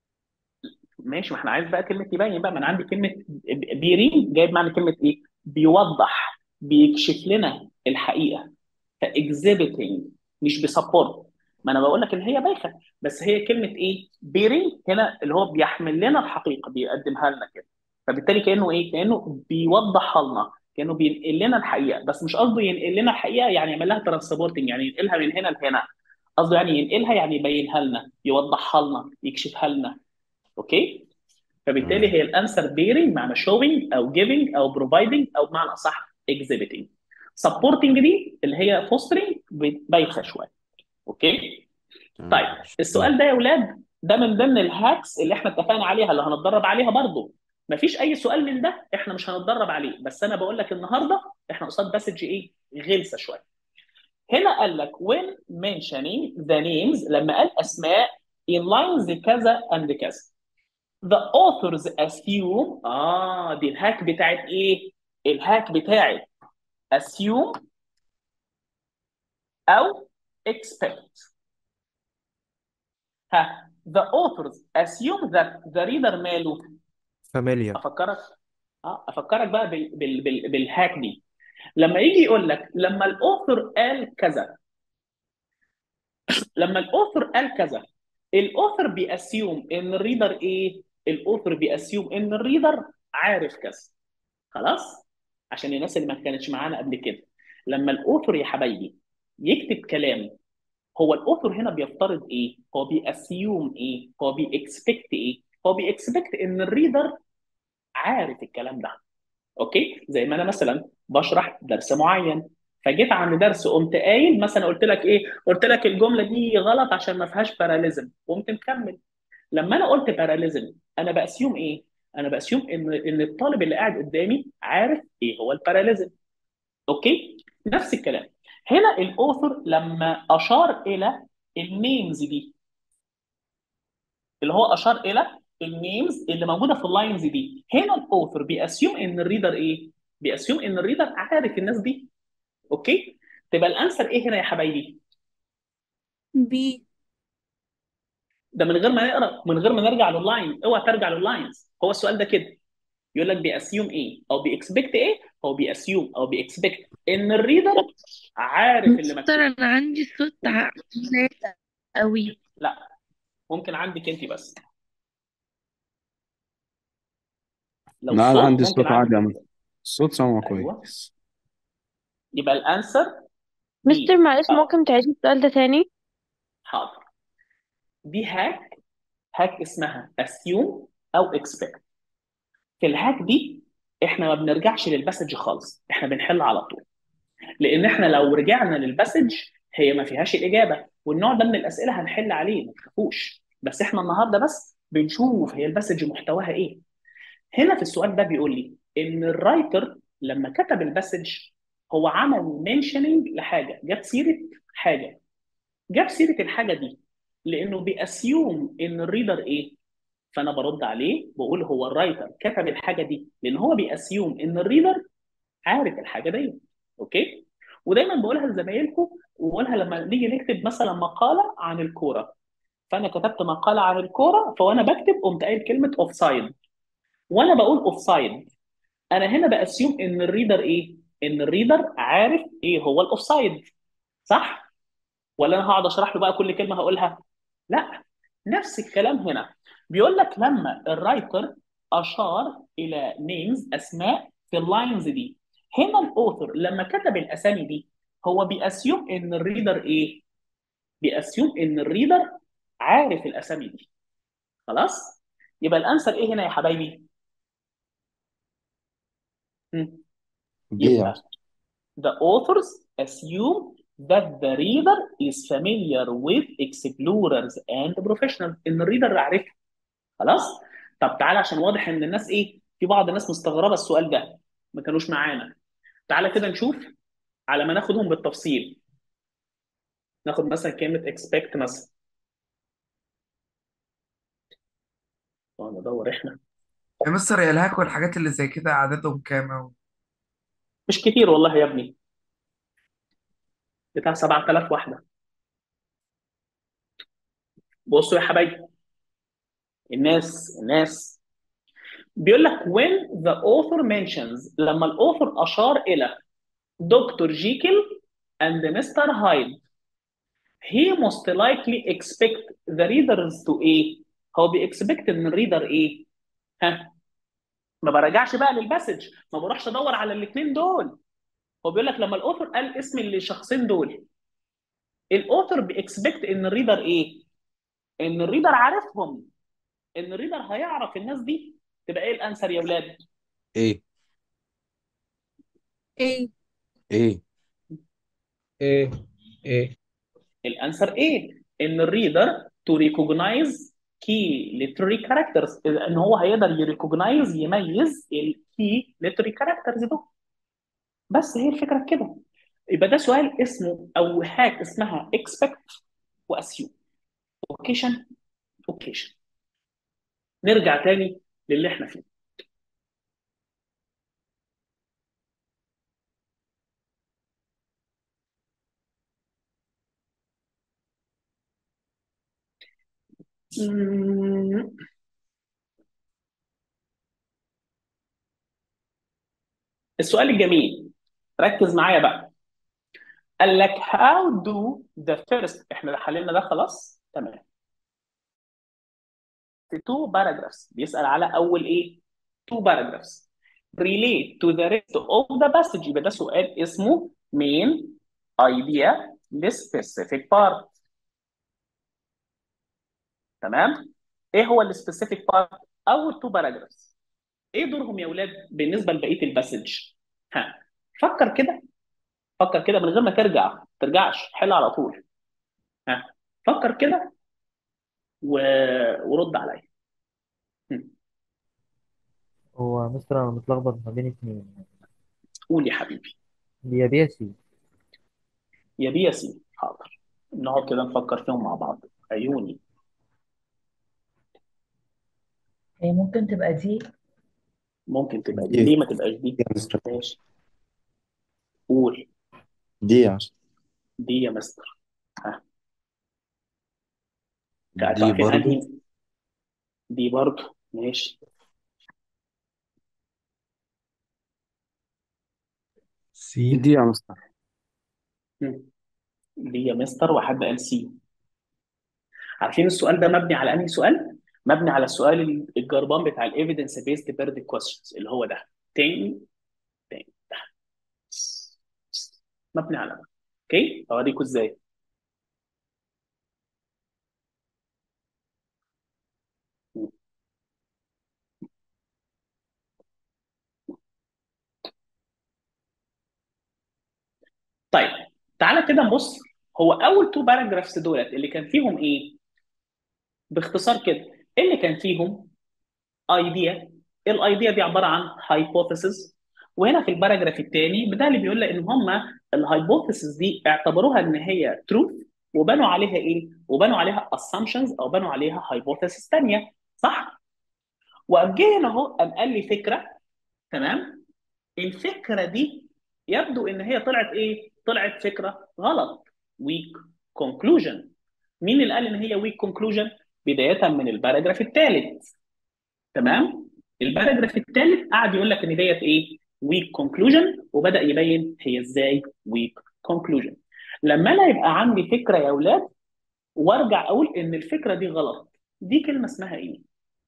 ماشي ما احنا عايز بقى كلمه يبين بقى ما انا عندي كلمه بيرين جايب معنى كلمه ايه بيوضح بيكشف لنا الحقيقه فاكزيبيتنج مش بيسبورت ما انا بقول لك ان هي بايخه بس هي كلمه ايه بيرنج هنا اللي هو بيحمل لنا الحقيقه بيقدمها لنا كده فبالتالي كانه ايه كانه بيوضحها لنا كانه بينقل لنا الحقيقه بس مش قصده ينقل لنا الحقيقه يعني يعمل لها ترانسبورتنج يعني ينقلها من هنا لهنا قصده يعني ينقلها يعني يبينها لنا يوضحها لنا يكشفها لنا اوكي فبالتالي تمام هي الانسر بيرنج معنى شوينج او جيفنج او بروفايدنج او بمعنى اصح اكزيبيتنج سبورتنج دي اللي هي فوسترنج بايخه شويه اوكي طيب تمام شكرا السؤال ده يا اولاد ده من ضمن الهاكس اللي احنا اتفقنا عليها اللي هنتدرب عليها برضو مفيش اي سؤال من ده احنا مش هنتدرب عليه بس انا بقول لك النهارده احنا قصاد باسج ايه غلسه شويه هنا قال لك when mentioning the names لما قال اسماء in lines كذا and كذا the authors assume اه دي الهاك بتاعت ايه الهاك بتاعت assume او expect ها the authors assume that the reader ماله فاميليار افكرك اه افكرك بقى بال... بال... بال... بالهاك دي لما يجي يقول لك لما الاوثر قال كذا لما الاوثر قال كذا الاوثر بيأسيوم ان الريدر ايه الاوثر بيأسيوم ان الريدر عارف كذا خلاص عشان الناس اللي ما كانتش معانا قبل كده لما الاوثر يا حبايبي يكتب كلام هو الاوثر هنا بيفترض ايه هو بيأسيوم ايه هو بيكسبكت ايه هو بيكسبكت ان الريدر عارف الكلام ده اوكي زي ما انا مثلا بشرح درس معين فجيت عند درس قمت قايل مثلا قلت لك ايه قلت لك الجمله دي غلط عشان ما فيهاش باراليزم قمت مكمل لما انا قلت باراليزم انا باسيوم ايه انا باسيوم ان ان الطالب اللي قاعد قدامي عارف ايه هو الباراليزم اوكي نفس الكلام هنا الاوثر لما اشار الى النيمز دي اللي هو اشار الى النيمز اللي موجوده في اللاينز دي هنا الاوثر بيأسيوم ان الريدر ايه بيأسيوم ان الريدر عارف الناس دي اوكي تبقى الانسر ايه هنا يا حبايبي بي ده من غير ما نقرا من غير ما نرجع لللاين اوعى ترجع لللاينز هو السؤال ده كده يقول لك بيأسيوم ايه او بيكسبكت ايه هو بيأسيوم او بيكسبكت ان الريدر عارف اللي مستر مكتوب انا عندي صوت عالي قوي لا ممكن عندك انت بس لو لا لا الصوت عندي ممكن الصوت عالي عندك يا مستر الصوت سامع ايوه كويس يبقى الانسر مستر بي معلش أه ممكن تعيدي السؤال ده تاني حاضر دي هاك هاك اسمها assume او expect في الهاك دي احنا ما بنرجعش للباسج خالص احنا بنحل على طول لان احنا لو رجعنا للباسج هي ما فيهاش الاجابه والنوع ده من الاسئله هنحل عليه ما تخافوش بس احنا النهارده بس بنشوف هي الباسج محتواها ايه هنا في السؤال ده بيقول لي ان الرايتر لما كتب الباسج هو عمل منشننج لحاجه جاب سيره حاجه جاب سيره الحاجه دي لانه بيأسيوم ان الريدر ايه فانا برد عليه بقول هو الرايتر كتب الحاجه دي لان هو بيأسيوم ان الريدر عارف الحاجه دي اوكي ودايما بقولها لزمايلكم وبقولها لما نيجي نكتب مثلا مقاله عن الكوره فانا كتبت مقاله عن الكوره فوانا بكتب قمت قايل كلمه اوف سايد وانا بقول اوف سايد انا هنا بأسيوم ان الريدر ايه ان الريدر عارف ايه هو الاوف سايد صح ولا انا هقعد اشرح له بقى كل كلمه هقولها لا نفس الكلام هنا بيقول لك لما الرايتر اشار الى نيمز اسماء في اللاينز دي هنا الاوثر لما كتب الاسامي دي هو بيأسيوم ان الريدر ايه بيأسيوم ان الريدر عارف الاسامي دي خلاص يبقى الانسر ايه هنا يا حبايبي مم. بي يا يبقى مستر the authors assume that the reader is familiar with explorers and professionals ان الريدر عارفها خلاص طب تعالى عشان واضح ان الناس ايه في بعض الناس مستغربه السؤال ده ما كانوش معانا تعالى كده نشوف على ما ناخدهم بالتفصيل ناخد مثلا كلمه expect مثلا طبعا ندور احنا يا مستر يا الهاك والحاجات اللي زي كده عددهم كام أوي مش كتير والله يا ابني بتاع 7000 واحده بصوا يا حبايبي الناس الناس بيقول لك when the author mentions لما الاوثر اشار الى دكتور جيكل and مستر هايد he most likely expect the readers to ايه هو بيكسبكت ان الريدر ايه ها ما برجعش بقى للباسج ما بروحش ادور على الاثنين دول هو بيقول لك لما الاوثر قال اسم الشخصين دول الاوثر بيكسبكت ان الريدر ايه ان الريدر عارفهم ان الريدر هيعرف الناس دي تبقى ايه الانسر يا ولاد ايه ايه ايه ايه ايه الانسر ايه ان الريدر تو ريكوجنايز كي ليتري كاركترز ان هو هيقدر يريكوجنايز يميز الكي ليتري كاركترز دول بس هي الفكره في كده يبقى ده سؤال اسمه او هاك اسمها اكسبكت واسيوم اوكيشن اوكيشن نرجع تاني للي احنا فيه مم. السؤال الجميل ركز معايا بقى قال لك how do the first احنا حللنا ده خلاص تمام في two paragraphs بيسأل على أول إيه؟ two paragraphs relate to the rest of the passage يبقى ده سؤال اسمه main idea للspecific part تمام؟ إيه هو السبيسيفيك بارت؟ أول two paragraphs إيه دورهم يا أولاد بالنسبة لبقية الباسج؟ ها فكر كده فكر كده من غير ما ترجع ما ترجعش حل على طول ها فكر كده و... ورد عليا هم. هو مستر انا متلخبط ما بين اتنين قول يا حبيبي دي يا بي يا سي يا بي يا سي حاضر نقعد كده نفكر فيهم مع بعض عيوني هي ممكن تبقى دي ممكن تبقى دي دي ليه ما تبقاش دي يا مستر ماشي قول دي يا مستر دي يا مستر ها دي عارفين برضو انهي دي برضو ماشي سي دي يا مستر مم. دي يا مستر وحد قال سي عارفين السؤال ده مبني على انهي سؤال مبني على السؤال الجربان بتاع الايفيدنس بيست بيرد كويستشنز اللي هو ده تاني تاني ده مبني على ده اوكي اوريكم ازاي مم. طيب تعالى كده نبص هو اول تو باراجرافز دولت اللي كان فيهم ايه باختصار كده إيه اللي كان فيهم ايديا الايديا دي عباره عن هايبوثيسز وهنا في الباراجراف الثاني ده اللي بيقول لك ان هم الهايبوثيسز دي اعتبروها ان هي تروث وبنوا عليها ايه؟ وبنوا عليها assumptions او بنوا عليها هايبوثيسز ثانيه صح؟ وقام جه هنا اهو قام قال لي فكره تمام؟ الفكره دي يبدو ان هي طلعت ايه؟ طلعت فكره غلط ويك كونكلوجن مين اللي قال ان هي ويك كونكلوجن؟ بدايه من الباراجراف الثالث تمام الباراجراف الثالث قعد يقول لك ان ديت ايه ويك كونكلوجن وبدا يبين هي ازاي ويك كونكلوجن لما انا يبقى عندي فكره يا اولاد وارجع اقول ان الفكره دي غلط دي كلمه اسمها ايه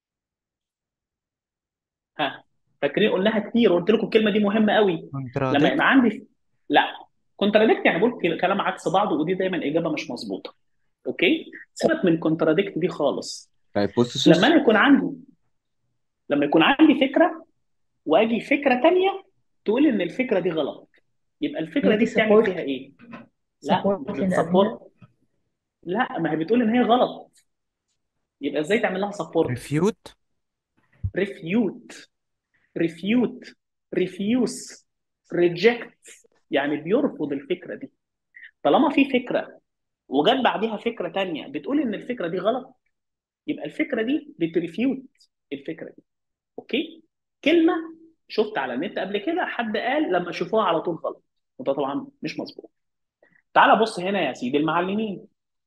ها فاكرين قلناها كتير وقلت لكم الكلمه دي مهمه قوي لما كونتراديكت يبقى عندي لا كونتراديكت يعني بقول كلام عكس بعض ودي دايما اجابه مش مظبوطه اوكي سيبك من كونتراديكت دي خالص لما hypothesis انا يكون عندي لما يكون عندي فكره واجي فكره تانية تقول ان الفكره دي غلط يبقى الفكره هي دي دي بتعمل سبورت فيها ايه؟ لا سبورت مش اللي قبلها بتسبورت لا ما هي بتقول ان هي غلط يبقى ازاي تعمل لها سبورت؟ ريفيوت ريفيوت ريفيوت ريفيوس ريجكت يعني بيرفض الفكره دي طالما في فكره وجت بعديها فكره تانية بتقول ان الفكره دي غلط يبقى الفكره دي بتريفيوت الفكره دي اوكي كلمه شفت على النت قبل كده حد قال لما شافوها على طول غلط وده طبعا مش مظبوط تعال بص هنا يا سيدي المعلمين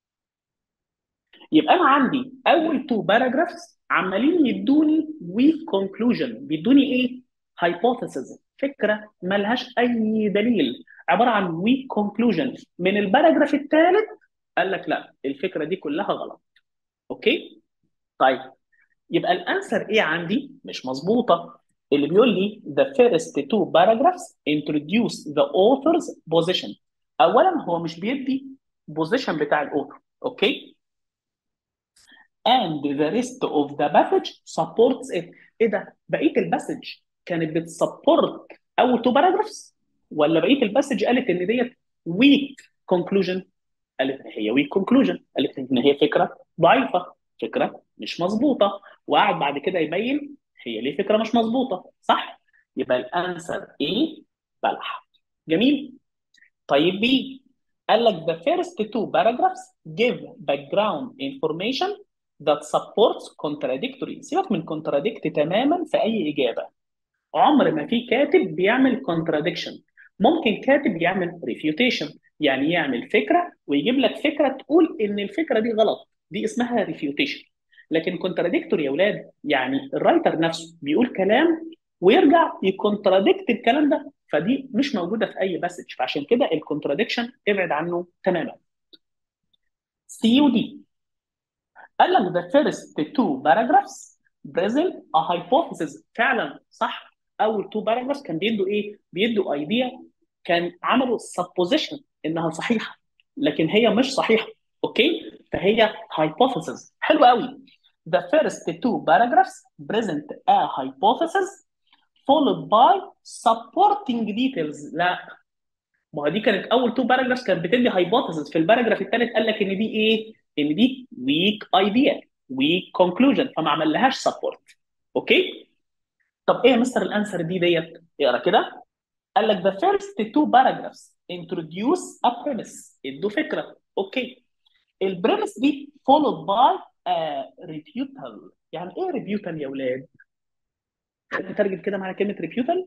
يبقى انا عندي اول تو باراجرافز عمالين يدوني ويك كونكلوجن بيدوني ايه هايبوثيسز فكره ملهاش اي دليل عباره عن ويك كونكلوجن من الباراجراف الثالث قال لك لا الفكره دي كلها غلط اوكي طيب يبقى الانسر ايه عندي مش مظبوطه اللي بيقول لي the first two paragraphs introduce the author's position اولا هو مش بيدي position بتاع الاوثر اوكي and the rest of the passage supports it ايه ده بقيه الباسج كانت بتسبورت اول تو باراجرافز ولا بقيه الباسج قالت ان ديت ويك كونكلوجن قالت ان هي ويك كونكلوجن قالت ان هي فكره ضعيفه فكره مش مظبوطه وقعد بعد كده يبين هي ليه فكره مش مظبوطه صح يبقى الانسر ايه بلح جميل طيب بي قال لك the first two paragraphs give background information that supports contradictory سيبك من contradict تماما في اي اجابه عمر ما في كاتب بيعمل contradiction ممكن كاتب يعمل refutation يعني يعمل فكره ويجيب لك فكره تقول ان الفكره دي غلط دي اسمها refutation لكن contradictory يا اولاد يعني الرايتر نفسه بيقول كلام ويرجع يكونتراديكت الكلام ده فدي مش موجوده في اي باسج فعشان كده الكونتراديكشن ابعد عنه تماما سي يو دي قال لك the first two paragraphs present a hypothesis فعلا صح اول two paragraphs كان بيدوا ايه؟ بيدوا ايديا كان عملوا supposition انها صحيحه لكن هي مش صحيحه اوكي؟ فهي hypothesis حلو قوي the first two paragraphs present a hypothesis followed by supporting details لا ما هو دي كانت اول تو باراجرافز كانت بتدي هايبوثيسز في الباراجراف الثالث قال لك ان دي ايه؟ ان دي ويك ايديا ويك كونكلوجن فما عملهاش سبورت اوكي؟ طب ايه يا مستر الانسر دي ديت؟ اقرا كده قال لك the first two paragraphs introduce a premise ادوا فكره اوكي البريمس دي followed by a refutal يعني ايه refutal يا ولاد؟ تترجم كده معنى كلمه refutal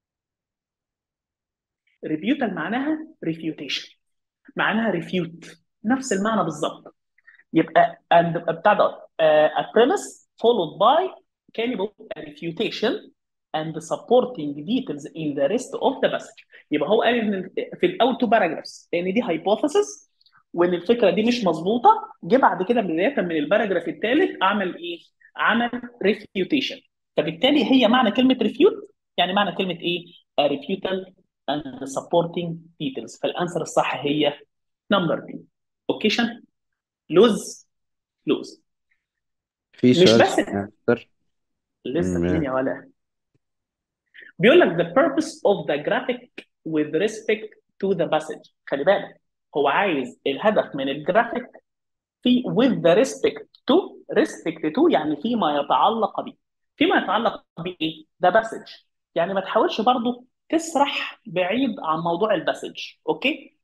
refutal معناها refutation معناها refute نفس المعنى بالظبط يبقى and بتاع ده uh, a premise followed by كان يبقى a refutation and supporting details in the rest of the passage يبقى هو قال ان في الاول تو باراجرافز ان دي hypothesis وان الفكره دي مش مظبوطه جه بعد كده بدايه من الباراجراف الثالث عمل ايه؟ عمل refutation فبالتالي هي معنى كلمه refute يعني معنى كلمه ايه؟ a refutal and supporting details فالانسر الصح هي نمبر بي اوكيشن لوز لوز في مش سؤال بس يا مستر لسه م- اتنين يا ولا بيقول لك the purpose of the graphic with respect to the passage خلي بالك هو عايز الهدف من الجرافيك في with the respect to respect to يعني فيما يتعلق به فيما يتعلق بايه؟ ده باسج يعني ما تحاولش برضو تسرح بعيد عن موضوع الباسج اوكي؟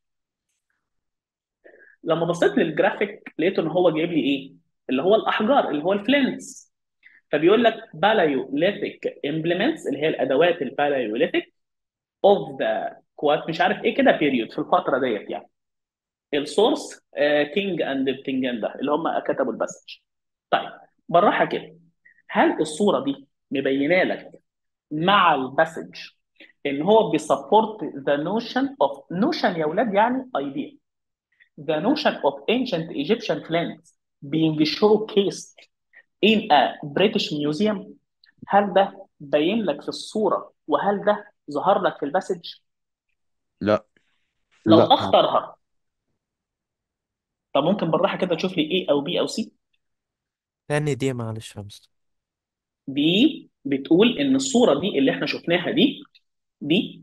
لما بصيت للجرافيك لقيت ان هو جايب لي ايه؟ اللي هو الاحجار اللي هو الفلينتس فبيقول لك باليوليثيك امبلمنتس اللي هي الادوات الباليوليثيك اوف ذا كوات مش عارف ايه كده بيريود في الفتره ديت يعني السورس كينج اند بتنجان ده اللي هم كتبوا الباسج طيب بالراحه كده هل الصوره دي مبينه لك مع الباسج ان هو بيسبورت ذا نوشن اوف نوشن يا اولاد يعني ايديا the notion of ancient Egyptian plants being showcased in a British museum هل ده باين لك في الصورة وهل ده ظهر لك في الباسج؟ لا لو لا اختارها طب ممكن بالراحة كده تشوف لي A أو B أو C تاني دي معلش يا مستر دي بتقول إن الصورة دي اللي إحنا شفناها دي دي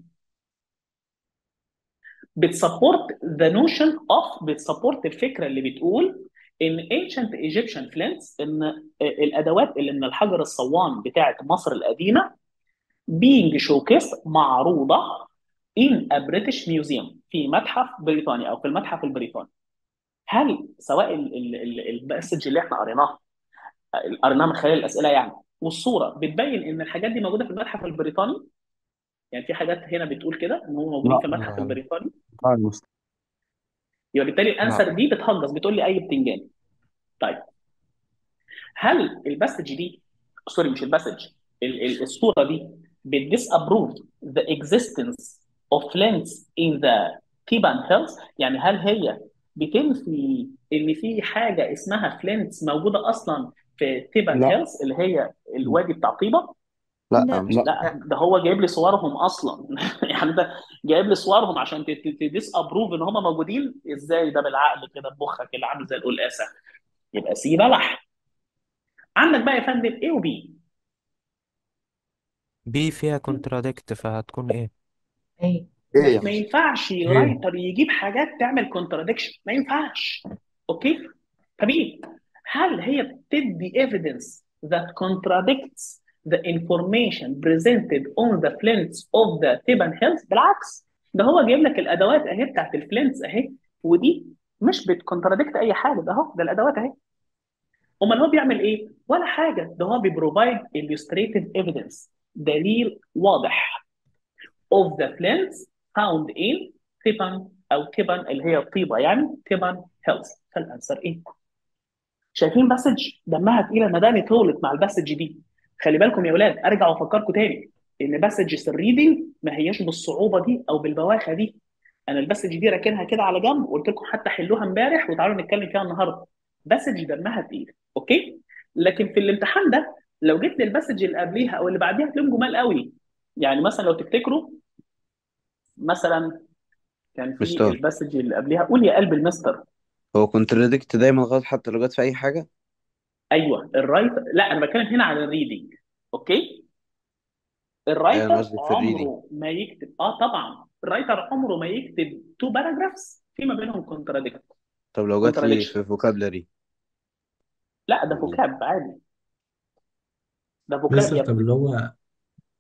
بتسبورت the notion of بتسبورت الفكرة اللي بتقول إن ancient Egyptian flints إن الأدوات اللي من الحجر الصوان بتاعت مصر القديمة being showcased معروضة in a British museum في متحف بريطاني أو في المتحف البريطاني هل سواء ال- ال- ال- المسج اللي احنا قريناه قريناه من خلال الاسئله يعني والصوره بتبين ان الحاجات دي موجوده في المتحف البريطاني يعني في حاجات هنا بتقول كده ان هم موجودين لا في المتحف لا البريطاني لا يا مستر يبقى بالتالي لا الانسر دي بتهجص بتقول لي اي بتنجان طيب هل الباسج دي سوري مش الباسج ال- ال- الصوره دي بتديسابروف the existence of lens in the Theban hills يعني هل هي بتنفي ان في حاجه اسمها فلينتس موجوده اصلا في تيبان لا هيلز اللي هي الوادي بتاع طيبه لا يا لا مستر لا لا ده هو جايب لي صورهم اصلا يعني ده جايب لي صورهم عشان تديس ابروف ان هم موجودين ازاي ده بالعقل كده بمخك اللي عامل زي القلقاسه يبقى سي بلح عندك بقى يا فندم ايه وبي بي فيها كونتراديكت فهتكون ايه ايه ايه يا ما مستر ينفعش ايه رايتر يجيب حاجات تعمل كونتراديكشن ما ينفعش اوكي طبيعي هل هي بتدي evidence that contradicts the information presented on the flints of the Theban hills بالعكس ده هو جايب لك الادوات اهي بتاعت الفلينتس اهي ودي مش بتكونتراديكت اي حاجه ده اهو ده الادوات اهي امال هو بيعمل ايه ولا حاجه ده هو بيبروفايد illustrative evidence دليل واضح of the flints found in Theban او تيبان اللي هي طيبه يعني تيبان هيلز فالانسر ايه شايفين باسج دمها تقيله مدامي طولت مع الباسج دي خلي بالكم يا اولاد ارجع وافكركم تاني ان باسجز الريدنج ما هياش بالصعوبه دي او بالبواخه دي انا الباسج دي راكنها كده على جنب وقلت لكم حتى حلوها امبارح وتعالوا نتكلم فيها النهارده باسج دمها تقيل اوكي لكن في الامتحان ده لو جيت للباسج اللي قبليها او اللي بعديها هتلاقيهم جمال قوي يعني مثلا لو تفتكروا مثلا كان في مستر الباسج اللي قبليها قول يا قلب المستر هو كونتراديكت دايما غلط حتى لو جت في اي حاجه ايوه الرايت لا انا بتكلم هنا على الريدنج اوكي ايوه انا الرايتر قصدي في الريدنج عمره ما يكتب اه طبعا الرايتر عمره ما يكتب تو باراجرافز في ما بينهم كونتراديكت طب لو جت لي كونتراديكشن في فوكابلري لا ده يعني فوكاب عادي ده فوكاب مستر يا طب ابني اللي هو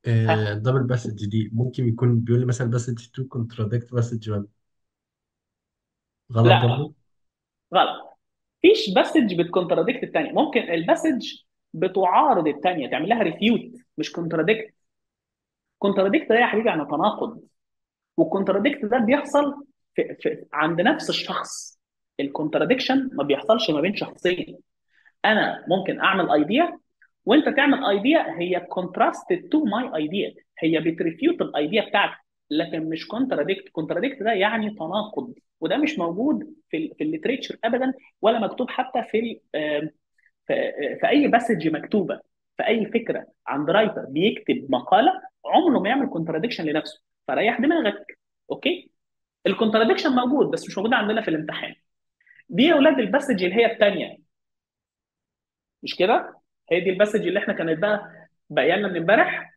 ها الدبل باسج دي ممكن يكون بيقول لي مثلا باسج 2 كونتراديكت باسج 1 غلط لا برضه غلط فيش باسج بتكونتراديكت الثانيه ممكن الباسج بتعارض الثانيه تعمل لها ريفيوت مش كونتراديكت كونتراديكت ده يا حبيبي يعني تناقض والكونتراديكت ده بيحصل في في عند نفس الشخص الكونتراديكشن ما بيحصلش ما بين شخصين انا ممكن اعمل ايديا وانت تعمل ايديا هي كونتراستد تو ماي ايديا هي بتريفيوت الايديا بتاعتك لكن مش كونتراديكت كونتراديكت ده يعني تناقض وده مش موجود في ال في الليتريتشر ابدا ولا مكتوب حتى في ال- آم، في في اي باسج مكتوبه في اي فكره عند رايتر بيكتب مقاله عمره ما يعمل كونتراديكشن لنفسه فريح دماغك اوكي الكونتراديكشن موجود بس مش موجود عندنا في الامتحان دي يا اولاد الباسج اللي هي الثانيه مش كده هي دي الباسج اللي احنا كانت بقى بقينا من امبارح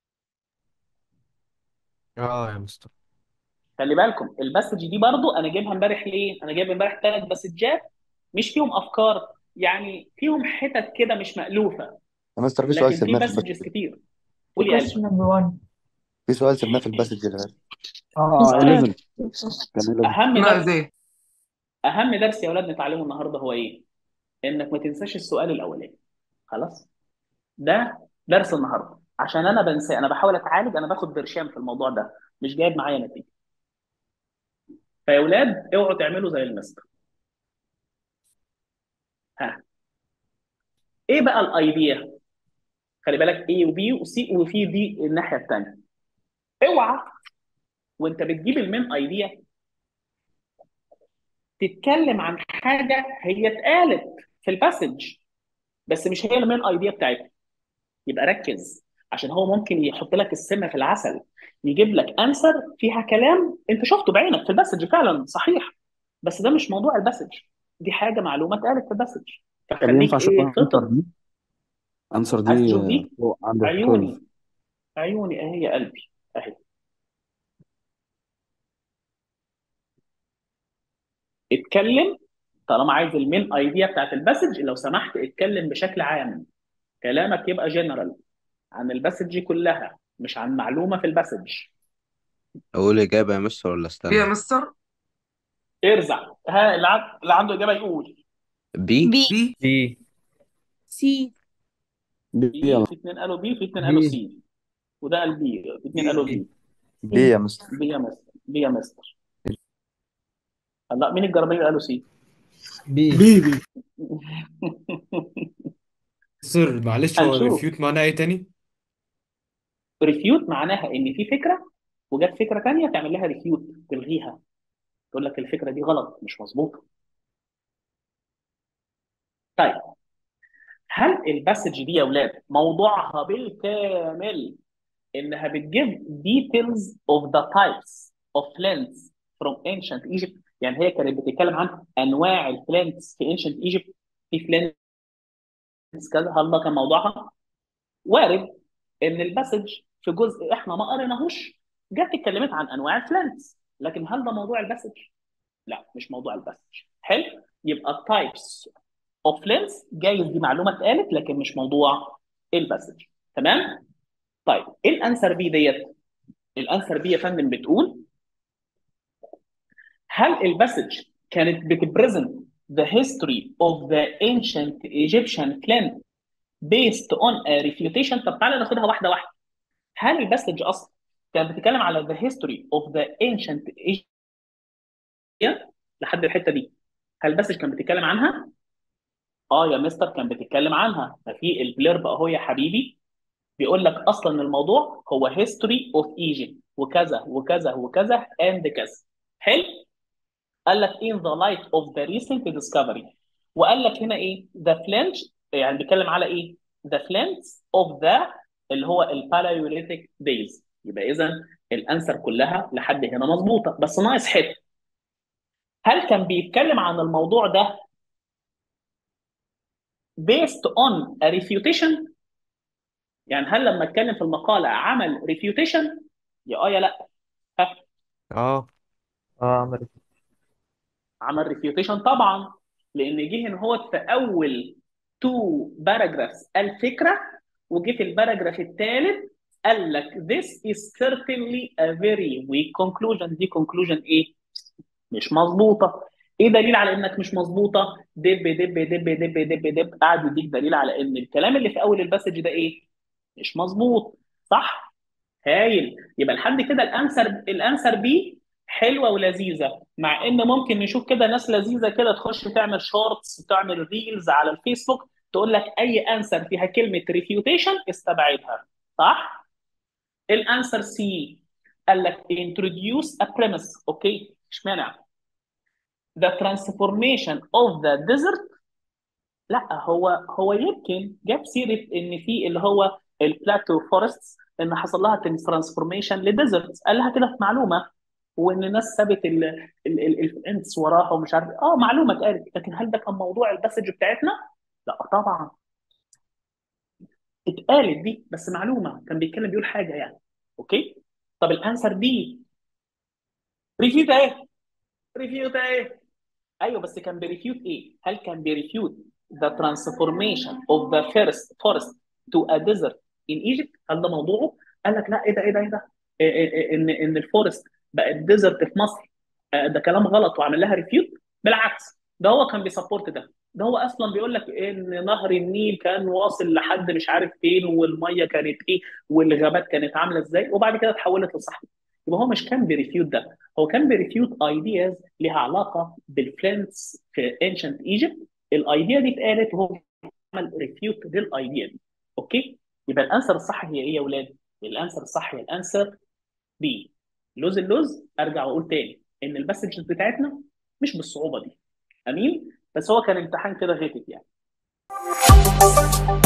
اه يا مستر خلي بالكم الباسج دي برضو انا جايبها امبارح ليه انا جايب امبارح ثلاث باسجات مش فيهم افكار يعني فيهم حتت كده مش مألوفة يا مستر في سؤال لكن في سيبناه في الباسج باسجز كتير قول يا question قلبي number one في سؤال سيبناه في الباسج اللي فات اه مستر 11 كان 11 اهم ناقص درس ايه اهم درس يا اولاد نتعلمه النهارده هو ايه انك ما تنساش السؤال الاولاني خلاص ده درس النهارده عشان انا بنسى انا بحاول اتعالج انا باخد برشام في الموضوع ده مش جايب معايا نتيجه فيا اولاد اوعوا تعملوا زي المستر ها ايه بقى الايديا خلي بالك A وبي وسي وفي دي الناحيه الثانيه اوعى وانت بتجيب المين ايديا تتكلم عن حاجه هي اتقالت في الباسج بس مش هي المين ايديا بتاعتها يبقى ركز عشان هو ممكن يحط لك السم في العسل يجيب لك انسر فيها كلام انت شفته بعينك في الباسج فعلا صحيح بس ده مش موضوع الباسج دي حاجه معلومه اتقالت في الباسج طب فخليك ينفع اشوف ايه انسر فطر دي انسر عايز دي تشوف آه، دي فوق عند ال 12 عيوني عيوني اهي يا قلبي اهي اتكلم طالما عايز المين ايديا بتاعت الباسج لو سمحت اتكلم بشكل عام كلامك يبقى جنرال عن الباسج كلها مش عن معلومه في الباسج اقول اجابه يا مستر ولا ايه يا استنى مستر ارزع ها اللي عن- اللي عنده اجابه يقول بي بي بي بي سي بي بي يا في اتنين قالوا بي في اتنين قالوا بي سي وده قال بي في اتنين قالوا بي بي بي يا مستر بي يا مستر بي يا مستر لا مين الجربيه قالوا سي بي بي بي سر معلش هو هنشوف ريفيوت معناه ايه تاني؟ ريفيوت معناها ان في فكره وجت فكره تانيه تعمل لها ريفيوت تلغيها تقول لك الفكره دي غلط مش مظبوطه طيب هل الباسج دي يا اولاد موضوعها بالكامل انها بتجيب details of the types of plants from ancient Egypt يعني هي كانت بتتكلم عن انواع البلانتس في ancient Egypt في plants كذا هل ده كان موضوعها؟ وارد ان الباسج في جزء احنا ما قريناهوش جت اتكلمت عن انواع البلانتس لكن هل ده موضوع الباسج؟ لا مش موضوع الباسج حلو يبقى التايبس اوف لينس جايز دي معلومه اتقالت لكن مش موضوع الباسج تمام؟ طيب ايه الانسر بي ديت؟ الانسر بي يا فندم بتقول هل الباسج كانت بتبريزنت the history of the ancient Egyptian plant based on a refutation طب تعالى ناخدها واحده واحده هل الباسج اصلا كانت بتتكلم على the history of the ancient Egyptian لحد الحته دي هل الباسج كانت بتتكلم عنها؟ اه يا مستر كان بتتكلم عنها ففي البليرب اهو يا حبيبي بيقول لك اصلا الموضوع هو history of Egypt وكذا وكذا وكذا and كذا حلو قال لك in the light of the recent discovery وقال لك هنا ايه the flinch يعني بيتكلم على ايه the flints of the اللي هو البالايوليثيك days يبقى اذا الانسر كلها لحد هنا مظبوطه بس ناقص حته هل كان بيتكلم عن الموضوع ده based on a refutation يعني هل لما اتكلم في المقاله عمل refutation يا اه يا لا ها اه اه عملت عمل ريفيوتيشن طبعا لان جه هنا هو في اول تو باراجرافز قال فكره وجه في الباراجراف الثالث قال لك this is certainly a very weak conclusion دي conclusion ايه مش مظبوطه ايه دليل على انك مش مظبوطه دب دب دب دب دب دب قاعد يديك دليل على ان الكلام اللي في اول الباسج ده ايه مش مظبوط صح هايل يبقى لحد كده الانسر الانسر بي حلوه ولذيذه مع ان ممكن نشوف كده ناس لذيذه كده تخش تعمل شورتس تعمل ريلز على الفيسبوك تقول لك اي انسر فيها كلمه ريفيوتيشن استبعدها صح الانسر سي قال لك introduce a premise اوكي اشمعنى the transformation of the desert لا هو هو يمكن جاب سيره ان في اللي هو البلاتو فورستس ان حصل لها ترانسفورميشن لديزرتس قال لها كده في معلومه وان الناس سابت الفنس وراها ومش عارف اه معلومه اتقالت لكن هل ده كان موضوع الباسج بتاعتنا؟ لا طبعا اتقالت دي بس معلومه كان بيتكلم بيقول حاجه يعني اوكي طب الانسر دي ريفيوت ايه ريفيوت ايه ايوه بس كان بيريفيوت ايه؟ هل كان بيريفيوت the transformation of the first forest to a desert in Egypt هل ده موضوعه؟ قال لك لا ايه ده ايه ده ايه ده؟ إيه إيه إيه ان ان الفورست بقت ديزرت في مصر آه، ده كلام غلط وعمل لها ريفيوت بالعكس ده هو كان بيسبورت ده ده هو اصلا بيقول لك ان نهر النيل كان واصل لحد مش عارف فين والميه كانت ايه والغابات كانت عامله ازاي وبعد كده اتحولت لصحراء يبقى هو مش كان بيريفيوت ده هو كان بيريفيوت ايدياز ليها علاقه بالفلنس في انشنت ايجيبت الايديا دي اتقالت وهو عمل ريفيوت للايديا دي اوكي يبقى الانسر الصح هي ايه يا اولاد الانسر الصح هي الانسر بي لوز اللوز ارجع واقول تاني ان الباسجز بتاعتنا مش بالصعوبه دي امين بس هو كان امتحان كده غيتت يعني